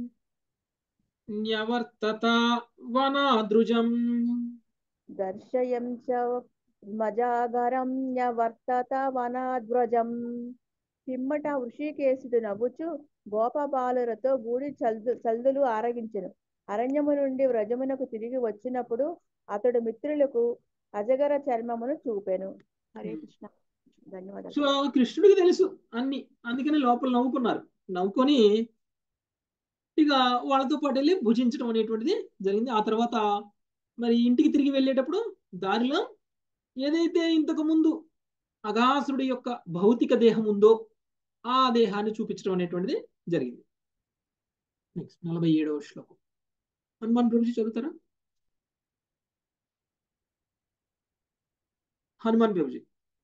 Speaker 1: న్యవర్తత వనాదృజం
Speaker 13: దర్శయం చ మజాగరం న్యవర్తత వనాద్వ్రజం పిమ్మట వృషికేశుడు నవ్వుచు గోపబాలురతో గూడి చల్దు చల్దులు ఆరగించెను అరణ్యము నుండి వ్రజమునకు తిరిగి వచ్చినప్పుడు అతడు మిత్రులకు అజగర చర్మమును చూపెను హరే కృష్ణ ధన్యవాదాలు
Speaker 1: సో కృష్ణుడికి తెలుసు అన్ని అందుకని లోపల నవ్వుకున్నారు నవ్వుకొని ఇక వాళ్ళతో పాటు వెళ్ళి భుజించడం అనేటువంటిది జరిగింది ఆ తర్వాత మరి ఇంటికి తిరిగి వెళ్ళేటప్పుడు దారిలో ఏదైతే ఇంతకు ముందు అగాసురుడి యొక్క భౌతిక దేహం ఉందో ఆ దేహాన్ని చూపించడం అనేటువంటిది జరిగింది నెక్స్ట్ నలభై ఏడవ శ్లోకం హనుమాన్ ప్రభుజీ చదువుతారా హనుమాన్ ప్రభుజీ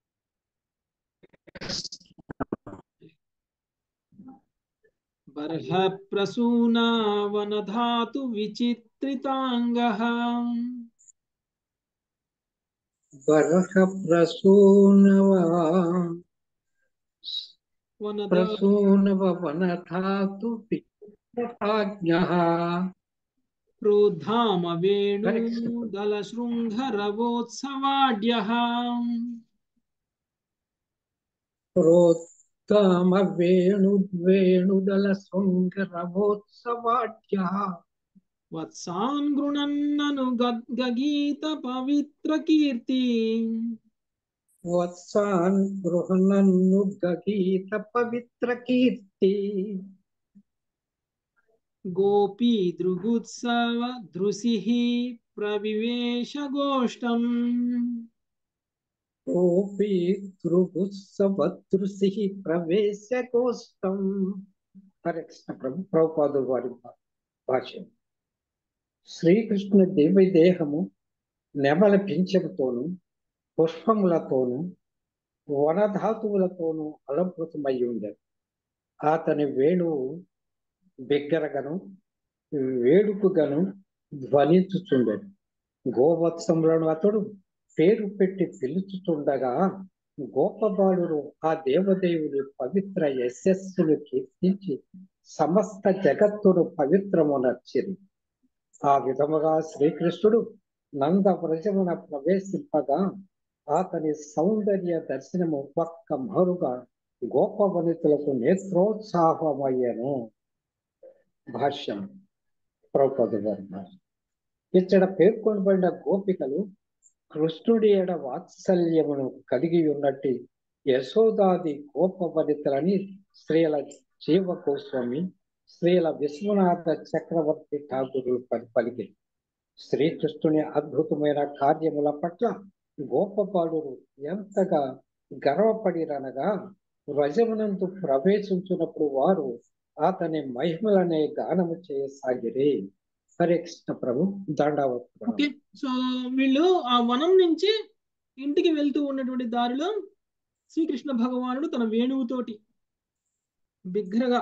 Speaker 1: బర్హ ప్రసూనా వనధాతు విచిత్రితాంగః
Speaker 14: బర్హ ప్రసూనవ
Speaker 1: వనధా
Speaker 14: ప్రసూనవ వనధాతు విచిత్రతాజ్ఞః
Speaker 1: క్రోధామ వేణు దళ శృంగరవోత్సవాడ్యః
Speaker 14: ప్రోత్కామ వేణు వేణుదల శృంగరవోత్సవాఢ్యః
Speaker 1: వత్సాన్ గృణన్నను గద్గగీత పవిత్ర కీర్తి
Speaker 14: వత్సాన్ గృహణన్ను గగీత పవిత్ర కీర్తి
Speaker 1: గోపీ దృగుత్సవ దృశిః ప్రవివేశ గోష్టం
Speaker 14: గోపీ దృగుత్సవదృశి ప్రవేశ కోష్టం హరే కృష్ణ ప్రభు ప్రభుపాదుల వారి భాష్యం శ్రీకృష్ణ దేవి దేహము నెమల పింఛముతోను పుష్పములతోను వనధాతువులతోనూ అలంకృతమై ఉండేది అతని వేణువు బిగ్గరగను వేడుకగను ధ్వనించుచుండెను గోవత్సములను అతడు పేరు పెట్టి పిలుచుతుండగా గోపబాలురు ఆ దేవదేవుని పవిత్ర యశస్సును కీర్తించి సమస్త జగత్తును పవిత్రమునర్చిరి ఆ విధముగా శ్రీకృష్ణుడు నంద వ్రజమున ప్రవేశింపగా అతని సౌందర్య దర్శనము ఒక్క మరుగా గోపవనితులకు నేత్రోత్సాహమయ్యను భాష్యం ప్రభుపదు గారి భాష్యం ఇక్కడ పేర్కొనబడిన గోపికలు కృష్ణుడి ఎడ వాత్సల్యమును కలిగి ఉన్నట్టు యశోదాది గోపవనితలని స్త్రీల జీవ గోస్వామి స్త్రీల విశ్వనాథ చక్రవర్తి ఠాకూరులు పలి పలికి శ్రీకృష్ణుని అద్భుతమైన కార్యముల పట్ల గోపబాలురు ఎంతగా గర్వపడిరనగా వ్రజమునందు ప్రవేశించినప్పుడు వారు అతని మహిమలనే గానము చేయసాగిరి హరే కృష్ణ ప్రభు దండావత్ ప్రణామం.
Speaker 1: ఓకే సో వీళ్ళు ఆ వనం నుంచి ఇంటికి వెళ్తూ ఉన్నటువంటి దారిలో శ్రీకృష్ణ భగవానుడు తన వేణువుతోటి బిగ్గరగా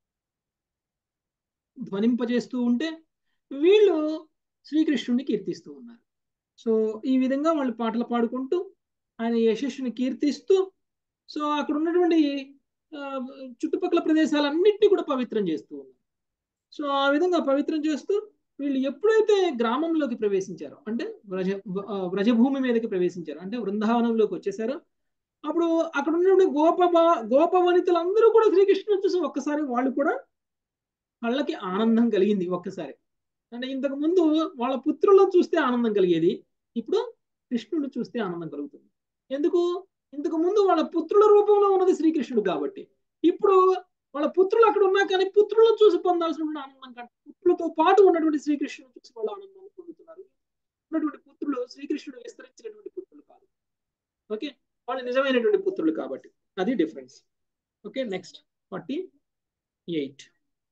Speaker 1: ధ్వనింపజేస్తూ ఉంటే వీళ్ళు శ్రీకృష్ణుడిని కీర్తిస్తూ ఉన్నారు సో ఈ విధంగా వాళ్ళు పాటలు పాడుకుంటూ ఆయన యశస్సుని కీర్తిస్తూ సో అక్కడ ఉన్నటువంటి ఆ, చుట్టుపక్కల ప్రదేశాలన్నింటినీ కూడా పవిత్రం చేస్తూ ఉన్నారు సో ఆ విధంగా పవిత్రం చేస్తూ వీళ్ళు ఎప్పుడైతే గ్రామంలోకి ప్రవేశించారో అంటే వ్రజ ఆ, వ్రజభూమి మీదకి ప్రవేశించారు అంటే బృందావనంలోకి వచ్చేసారో అప్పుడు అక్కడ ఉన్నటువంటి గోప గోప వనితలందరూ కూడా శ్రీకృష్ణుని చూసి ఒక్కసారి వాళ్ళు కూడా వాళ్ళకి ఆనందం కలిగింది ఒక్కసారి అంటే ఇంతకు ముందు వాళ్ళ పుత్రులను చూస్తే ఆనందం కలిగేది ఇప్పుడు కృష్ణుడు చూస్తే ఆనందం కలుగుతుంది ఎందుకు ఇంతకు ముందు వాళ్ళ పుత్రుల రూపంలో ఉన్నది శ్రీకృష్ణుడు కాబట్టి ఇప్పుడు వాళ్ళ పుత్రులు అక్కడ ఉన్నా కానీ పుత్రులను చూసి పొందాల్సిన ఆనందం కంటే పుత్రులతో పాటు ఉన్నటువంటి శ్రీకృష్ణుడు చూసి వాళ్ళు ఆనందాన్ని పొందుతున్నారు ఉన్నటువంటి పుత్రులు శ్రీకృష్ణుడు విస్తరించినటువంటి పుత్రులు కాదు ఓకే వాళ్ళు నిజమైనటువంటి పుత్రులు కాబట్టి అది difference okay next forty eight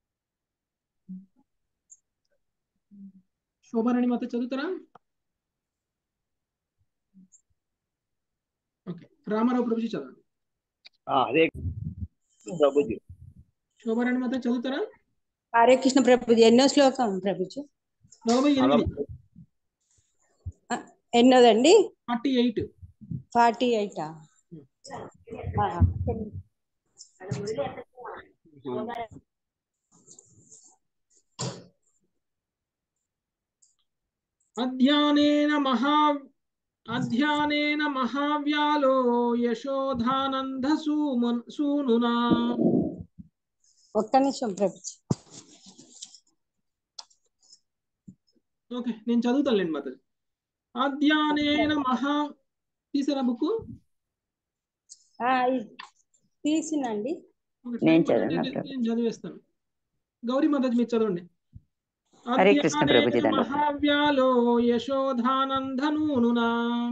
Speaker 1: Shobharani Mata చదువుతారా ఓకే రామారావు ప్రభుజీ చదవండి
Speaker 12: ఆ, హరే ప్రభుజీ
Speaker 1: శోభారాణి మాత చదువుతారా
Speaker 15: హరే కృష్ణ ప్రభుజీ ఎన్నో శ్లోకం ప్రభుజీ
Speaker 1: నలభై ఎనిమిది
Speaker 15: ఎన్నోదండి
Speaker 1: ఫార్టీ ఎయిట్
Speaker 15: ఫార్టీ ఎయిటా
Speaker 1: అధ్యానేన మహా అధ్యానేన మహావ్యాలో యశోధానంద సూమన్ సూనునా
Speaker 15: ఒక్క నిమిషం ప్రభుజీ
Speaker 1: ఓకే నేను చదువుతానులేండి మాత అధ్యానేన మహా తీసారా బుక్
Speaker 15: ఆ, ఇది తీసినండి
Speaker 3: నేను చదవనా ప్రభు?
Speaker 1: నేను చదివేస్తాను గౌరీ మాతాజీ మీరు చదవండి
Speaker 3: హరే కృష్ణ ప్రభుజీ
Speaker 1: అధ్యానేన
Speaker 3: దండం
Speaker 1: మహావ్యాలో యశోధానందనూనునా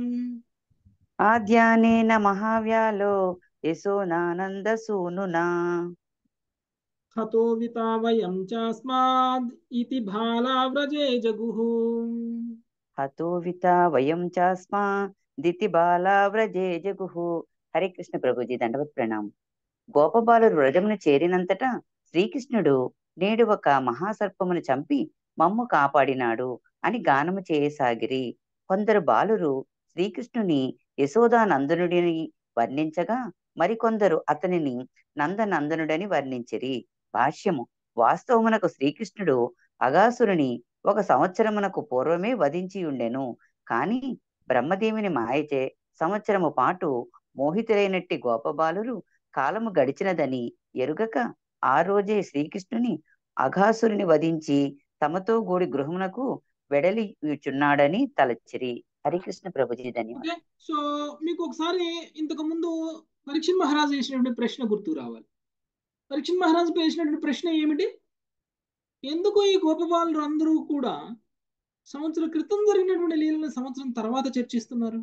Speaker 3: ఆద్యానేన మహావ్యాలో యశోనానంద సూనునా
Speaker 1: హతో వితావయం చాస్మాద్ ఇతి బాలావ్రజే జగుః
Speaker 3: హతో విత వయం చాస్మా దితి బాలా వ్రజే జగుః హరే కృష్ణ ప్రభుజీ దండవత్ ప్రణామం గోపబాలురు వ్రజమును చేరినంతటా శ్రీకృష్ణుడు నేడు ఒక మహాసర్పమును చంపి మమ్ము కాపాడినాడు అని గానము చేయసాగిరి కొందరు బాలురు శ్రీకృష్ణుని యశోదానందనుడిని వర్ణించగా మరికొందరు అతనిని నందనందనుడని వర్ణించిరి భాష్యము వాస్తవమునకు శ్రీకృష్ణుడు అగాసురుని ఒక సంవత్సరమునకు పూర్వమే వధించి ఉండెను కాని బ్రహ్మదేవుని మాయచే సంవత్సరము పాటు మోహితులైనట్టి గోపబాలురు కాలము గడిచినదని ఎరుగక ఆ రోజే శ్రీకృష్ణుని అఘాసురుని వధించి తమతో గూడి గృహమునకు వెడలి చున్నాడని తలచిరి హరికృష్ణ ప్రభుజీ ధన్యవాదాలు
Speaker 1: ఓకే సో మీకు ఒకసారి ఇంతకు ముందు పరీక్షణ్ మహారాజు వేసినటువంటి ప్రశ్న గుర్తు రావాలి పరీక్షణ్ మహారాజు వేసినటువంటి ప్రశ్న ఏమిటి ఎందుకు ఈ గోపబాలురు అందరూ కూడా సంవత్సరం క్రితం జరిగినటువంటి లీలను సంవత్సరం తర్వాత చర్చిస్తున్నారు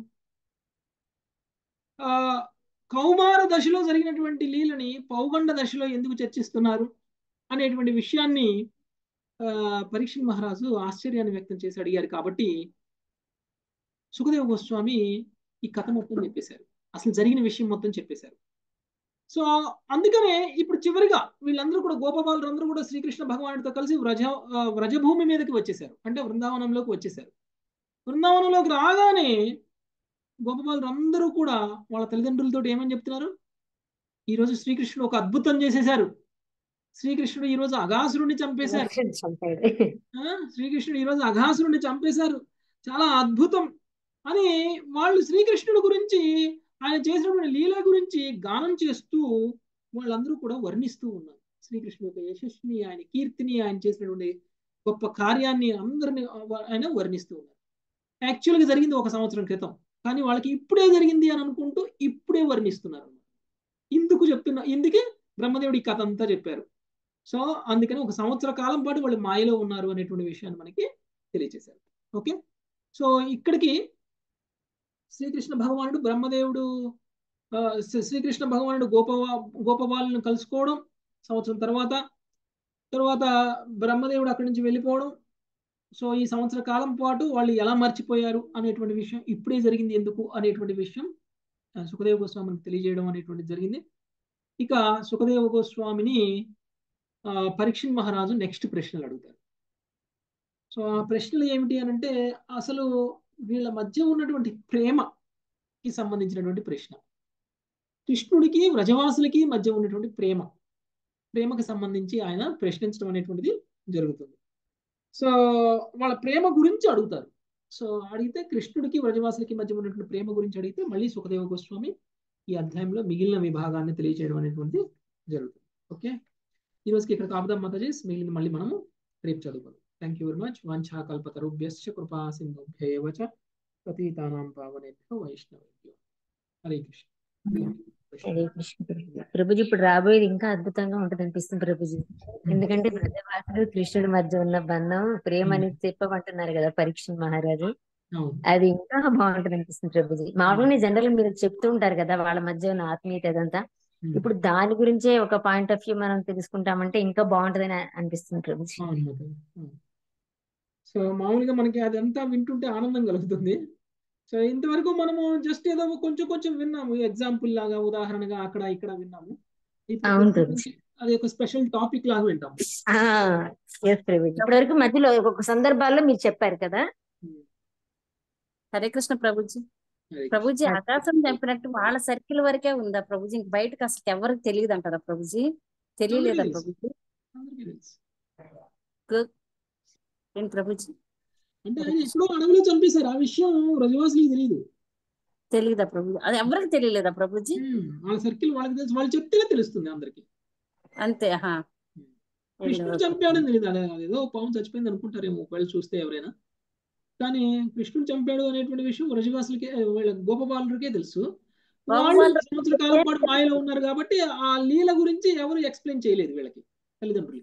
Speaker 1: ఆ కౌమార దశలో జరిగినటువంటి లీలని పౌగండ దశలో ఎందుకు చర్చిస్తున్నారు అనేటువంటి విషయాన్ని ఆ పరీక్షణ్ మహారాజు ఆశ్చర్యాన్ని వ్యక్తం చేసి అడిగారు కాబట్టి సుఖదేవ గోస్వామి ఈ కథ మొత్తం చెప్పేశారు అసలు జరిగిన విషయం మొత్తం చెప్పేశారు సో అందుకనే ఇప్పుడు చివరిగా వీళ్ళందరూ కూడా గోపబాలురు అందరూ కూడా శ్రీకృష్ణ భగవానుడితో కలిసి వ్రజ ఆ, వ్రజభూమి మీదకి వచ్చేసారు అంటే బృందావనంలోకి వచ్చేసారు బృందావనంలోకి రాగానే గోపబాలురు అందరూ కూడా వాళ్ళ తల్లిదండ్రులతో ఏమని చెప్తున్నారు ఈరోజు శ్రీకృష్ణుడు ఒక అద్భుతం చేసేశారు శ్రీకృష్ణుడు ఈరోజు అగాసురుడిని చంపేశారు ఆ, శ్రీకృష్ణుడు ఈరోజు అఘాసురుడిని చంపేశారు చాలా అద్భుతం అని వాళ్ళు శ్రీకృష్ణుడు గురించి ఆయన చేసినటువంటి లీల గురించి గానం చేస్తూ వాళ్ళందరూ కూడా వర్ణిస్తూ ఉన్నారు శ్రీకృష్ణుడు యొక్క యశస్సుని ఆయన కీర్తిని ఆయన చేసినటువంటి గొప్ప కార్యాన్ని అందరిని ఆయన వర్ణిస్తూ ఉన్నారు యాక్చువల్గా జరిగింది ఒక సంవత్సరం క్రితం కానీ వాళ్ళకి ఇప్పుడే జరిగింది అని అనుకుంటూ ఇప్పుడే వర్ణిస్తున్నారు ఇందుకు చెప్తున్నా ఇందుకే బ్రహ్మదేవుడి కథ అంతా చెప్పారు సో అందుకని ఒక సంవత్సర కాలం పాటు వాళ్ళు మాయలో ఉన్నారు అనేటువంటి విషయాన్ని మనకి తెలియజేశారు ఓకే సో ఇక్కడికి శ్రీకృష్ణ భగవానుడు బ్రహ్మదేవుడు ఆ, శ్రీ- శ్రీకృష్ణ భగవానుడు గోప గోపబాలను కలుసుకోవడం సంవత్సరం తర్వాత తర్వాత బ్రహ్మదేవుడు అక్కడి నుంచి వెళ్ళిపోవడం సో ఈ సంవత్సర కాలం పాటు వాళ్ళు ఎలా మర్చిపోయారు అనేటువంటి విషయం ఇప్పుడే జరిగింది ఎందుకు అనేటువంటి విషయం ఆ, సుఖదేవ గోస్వామికి తెలియజేయడం అనేటువంటిది జరిగింది ఇక సుఖదేవ గోస్వామిని ఆ, పరీక్షణ్ మహారాజు నెక్స్ట్ ప్రశ్నలు అడుగుతారు సో ఆ ప్రశ్నలు ఏమిటి అని అంటే అసలు వీళ్ళ మధ్య ఉన్నటువంటి ప్రేమకి సంబంధించినటువంటి ప్రశ్న కృష్ణుడికి వ్రజవాసులకి మధ్య ఉన్నటువంటి ప్రేమ ప్రేమకి సంబంధించి ఆయన ప్రశ్నించడం అనేటువంటిది జరుగుతుంది సో వాళ్ళ ప్రేమ గురించి అడుగుతారు సో అడిగితే కృష్ణుడికి వ్రజవాసులకి మధ్య ఉన్నటువంటి ప్రేమ గురించి అడిగితే మళ్ళీ సుఖదేవ గోస్వామి ఈ అధ్యాయంలో మిగిలిన విభాగాన్ని తెలియజేయడం అనేటువంటిది జరుగుతుంది ఓకే ఈ రోజుకి ఇక్కడ కాపుదాం మాతాజీ మిగిలిన మళ్ళీ మనము రేపు చదువుకుందాం థ్యాంక్ యూ వెరీ మచ్ వంఛాకల్పతరుభ్యశ్చ కృపా సింధుభ్యేవ చ పతితానాం పావనేభ్యో వైష్ణవేభ్యో హరే కృష్ణ
Speaker 5: హరే కృష్ణ ప్రభు. ప్రభుజీ ఇప్పుడు రాబోయేది ఇంకా అద్భుతంగా ఉంటుంది అనిపిస్తుంది ప్రభుజీ ఎందుకంటే బ్రజవాసుడు కృష్ణుడి మధ్య ఉన్న బంధం ప్రేమ అనేది చెప్పమంటున్నారు కదా పరీక్ష మహారాజు
Speaker 1: అవును
Speaker 5: అది ఇంకా బాగుంటుంది అనిపిస్తుంది ప్రభుజీ మామూలుగా జనరల్ మీరు చెప్తూ ఉంటారు కదా వాళ్ళ మధ్య ఉన్న ఆత్మీయత అదంతా ఇప్పుడు దాని గురించే ఒక పాయింట్ ఆఫ్ వ్యూ మనం తెలుసుకుంటామంటే ఇంకా బాగుంటుందని అనిపిస్తుంది ప్రభుజీ
Speaker 1: అవును మాతాజీ అవును. సో మామూలుగా మనకి అదంతా వింటుంటే ఆనందం కలుగుతుంది సో ఇంతవరకు మనము జస్ట్ ఏదో కొంచెం కొంచెం విన్నాము ఎగ్జాంపుల్ లాగా ఉదాహరణగా అక్కడ ఇక్కడ విన్నాము ఇప్పుడు
Speaker 5: అవును
Speaker 1: కొంచెం
Speaker 5: ప్రభుజీ
Speaker 1: కొంచెం అది ఒక స్పెషల్ టాపిక్ లాగా వింటాము
Speaker 5: ఎస్ ప్రభుజీ ఇప్పటి వరకు మధ్యలో ఒక్కొక్క సందర్భాల్లో మీరు చెప్పారు కదా
Speaker 10: హరే కృష్ణ ప్రభుజీ
Speaker 1: హరే
Speaker 10: ప్రభుజీ
Speaker 5: కృష్ణ.
Speaker 10: ఆకాశం చంపినట్టు వాళ్ళ సర్కిల్ వరకే ఉందా ప్రభుజీ ఇంక బయటకు అసలు ఎవరికి తెలియదు అంటారా ప్రభుజీ తెలియలేదా
Speaker 1: అందరికీ తెలుసు
Speaker 10: ప్రభుజీ
Speaker 1: అందరికీ తెలుసు
Speaker 10: గు- ఏం ప్రభుజీ
Speaker 1: అంటే
Speaker 10: హరే
Speaker 1: ఆయన
Speaker 10: కృష్ణ
Speaker 1: ఎప్పుడో అడవిలో చంపేశారు ఆ విషయం రజవాసులకు తెలియదు
Speaker 10: తెలియదా ప్రభుజీ అది ఎవరికి తెలియలేదా ప్రభుజీ
Speaker 1: వాళ్ళ సర్కిల్ వాళ్ళకి తెలుసు వాళ్ళు చెప్తేనే తెలుస్తుంది అందరికి
Speaker 10: అంతే హా
Speaker 1: కృష్ణుడు చంపాడని తెలియదు అదే అదేదో పాము చచ్చిపోయింది అనుకుంటారేమో ఒకవేళ చూస్తే ఎవరైనా కానీ కృష్ణుడు చంపాడు అనేటువంటి విషయం రజవాసులకే వీళ్ళ గోపబాలుడికే తెలుసు వాళ్ళు
Speaker 10: వాళ్ళు
Speaker 1: సంవత్సర కాలం పాటు మాయలో ఉన్నారు కాబట్టి ఆ లీల గురించి ఎవరు ఎక్స్ప్లెయిన్ చేయలేదు వీళ్ళకి తల్లిదండ్రులకి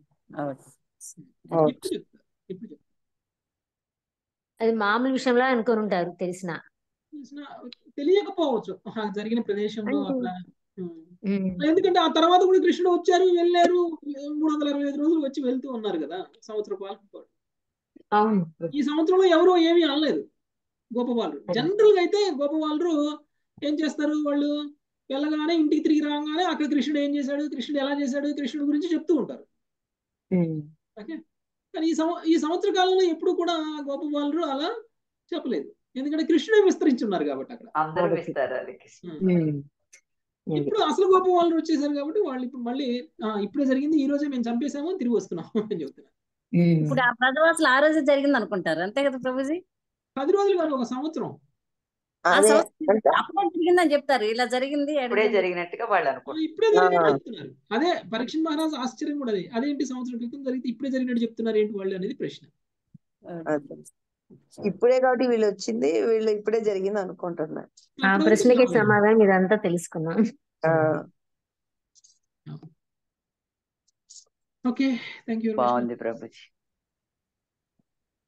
Speaker 1: ఇప్పుడు చెప్తారు ఇప్పుడు చెప్తారు
Speaker 5: అది మామూలు విషయంలో అనుకొని ఉంటారు తెలిసిన
Speaker 1: తెలిసిన తెలియకపోవచ్చు ఆ జరిగిన ప్రదేశంలో
Speaker 5: అంటే
Speaker 1: అట్లా ఉమ్.
Speaker 5: ఉమ్,
Speaker 1: ఎందుకంటే ఆ తర్వాత కూడా కృష్ణుడు వచ్చారు వెళ్ళారు మూడు వందల అరవై ఐదు రోజులు వచ్చి వెళ్తూ ఉన్నారు కదా సంవత్సర కాలం పాటు
Speaker 5: అవును
Speaker 1: ఈ సంవత్సరంలో ఎవరు ఏమీ అనలేదు గోపబాలు జనరల్ గా అయితే గోపబాలు ఏం చేస్తారు వాళ్ళు వెళ్ళగానే ఇంటికి తిరిగి రాగానే అక్కడ కృష్ణుడు ఏం చేశాడు కృష్ణుడు ఎలా చేశాడు కృష్ణుడు గురించి చెప్తూ ఉంటారు
Speaker 5: ఉమ్,
Speaker 1: ఓకే కానీ ఈ సంవ ఈ సంవత్సర కాలంలో ఎప్పుడు కూడా గోపబాలు అలా చెప్పలేదు ఎందుకంటే కృష్ణుడే విస్తరించి ఉన్నారు కాబట్టి అక్కడ
Speaker 3: అందరూ
Speaker 5: కాబట్టి
Speaker 3: విస్తారాలి
Speaker 1: ఉమ్.
Speaker 5: ఉమ్, అది
Speaker 1: ఇప్పుడు అసలు గొప్ప వాళ్ళు వచ్చేసారు కాబట్టి వాళ్ళు ఇప్పుడు మళ్ళీ "ఆ, ఇప్పుడే జరిగింది ఈ రోజే మేము చంపేశాము తిరిగి వస్తున్నాం అని చెప్తున్నారు
Speaker 5: ఉమ్,
Speaker 10: ఇప్పుడు ఆ ప్రజవాసులు ఆ రోజే జరిగింది అనుకుంటారు అంతే కదా ప్రభుజీ
Speaker 1: పది రోజులు కాదు ఒక సంవత్సరం
Speaker 10: ఆ
Speaker 2: అదే
Speaker 10: సంవత్సరం
Speaker 2: అంటే
Speaker 10: అప్పుడే జరిగిందని చెప్తారు ఇలా జరిగింది
Speaker 3: ఇప్పుడే
Speaker 10: అడిగింది
Speaker 3: జరిగినట్టుగా వాళ్ళు
Speaker 1: ఆ,
Speaker 3: అనుకుంటారు
Speaker 1: ఇప్పుడే
Speaker 2: ఆ,
Speaker 1: జరిగినట్టు చెప్తున్నారు అదే పరీక్ష మహారాజ్ ఆశ్చర్యం కూడా అదే అదేంటి సంవత్సరం క్రితం జరిగితే ఇప్పుడే జరిగినట్టు చెప్తున్నారు ఏంటి వాళ్ళు అనేది ప్రశ్న
Speaker 2: అదే. ఇప్పుడే కాబట్టి వీళ్ళు వచ్చింది వీళ్ళు ఇప్పుడే జరిగింది అనుకుంటున్నారు
Speaker 5: ఆ
Speaker 1: అప్పుడు
Speaker 5: ప్రశ్నకి
Speaker 1: వరకు
Speaker 5: సమాధానం ఇదంతా తెలుసుకున్నాం
Speaker 2: ఆ,
Speaker 1: okay thank you very much
Speaker 3: బాగుంది ప్రభుజీ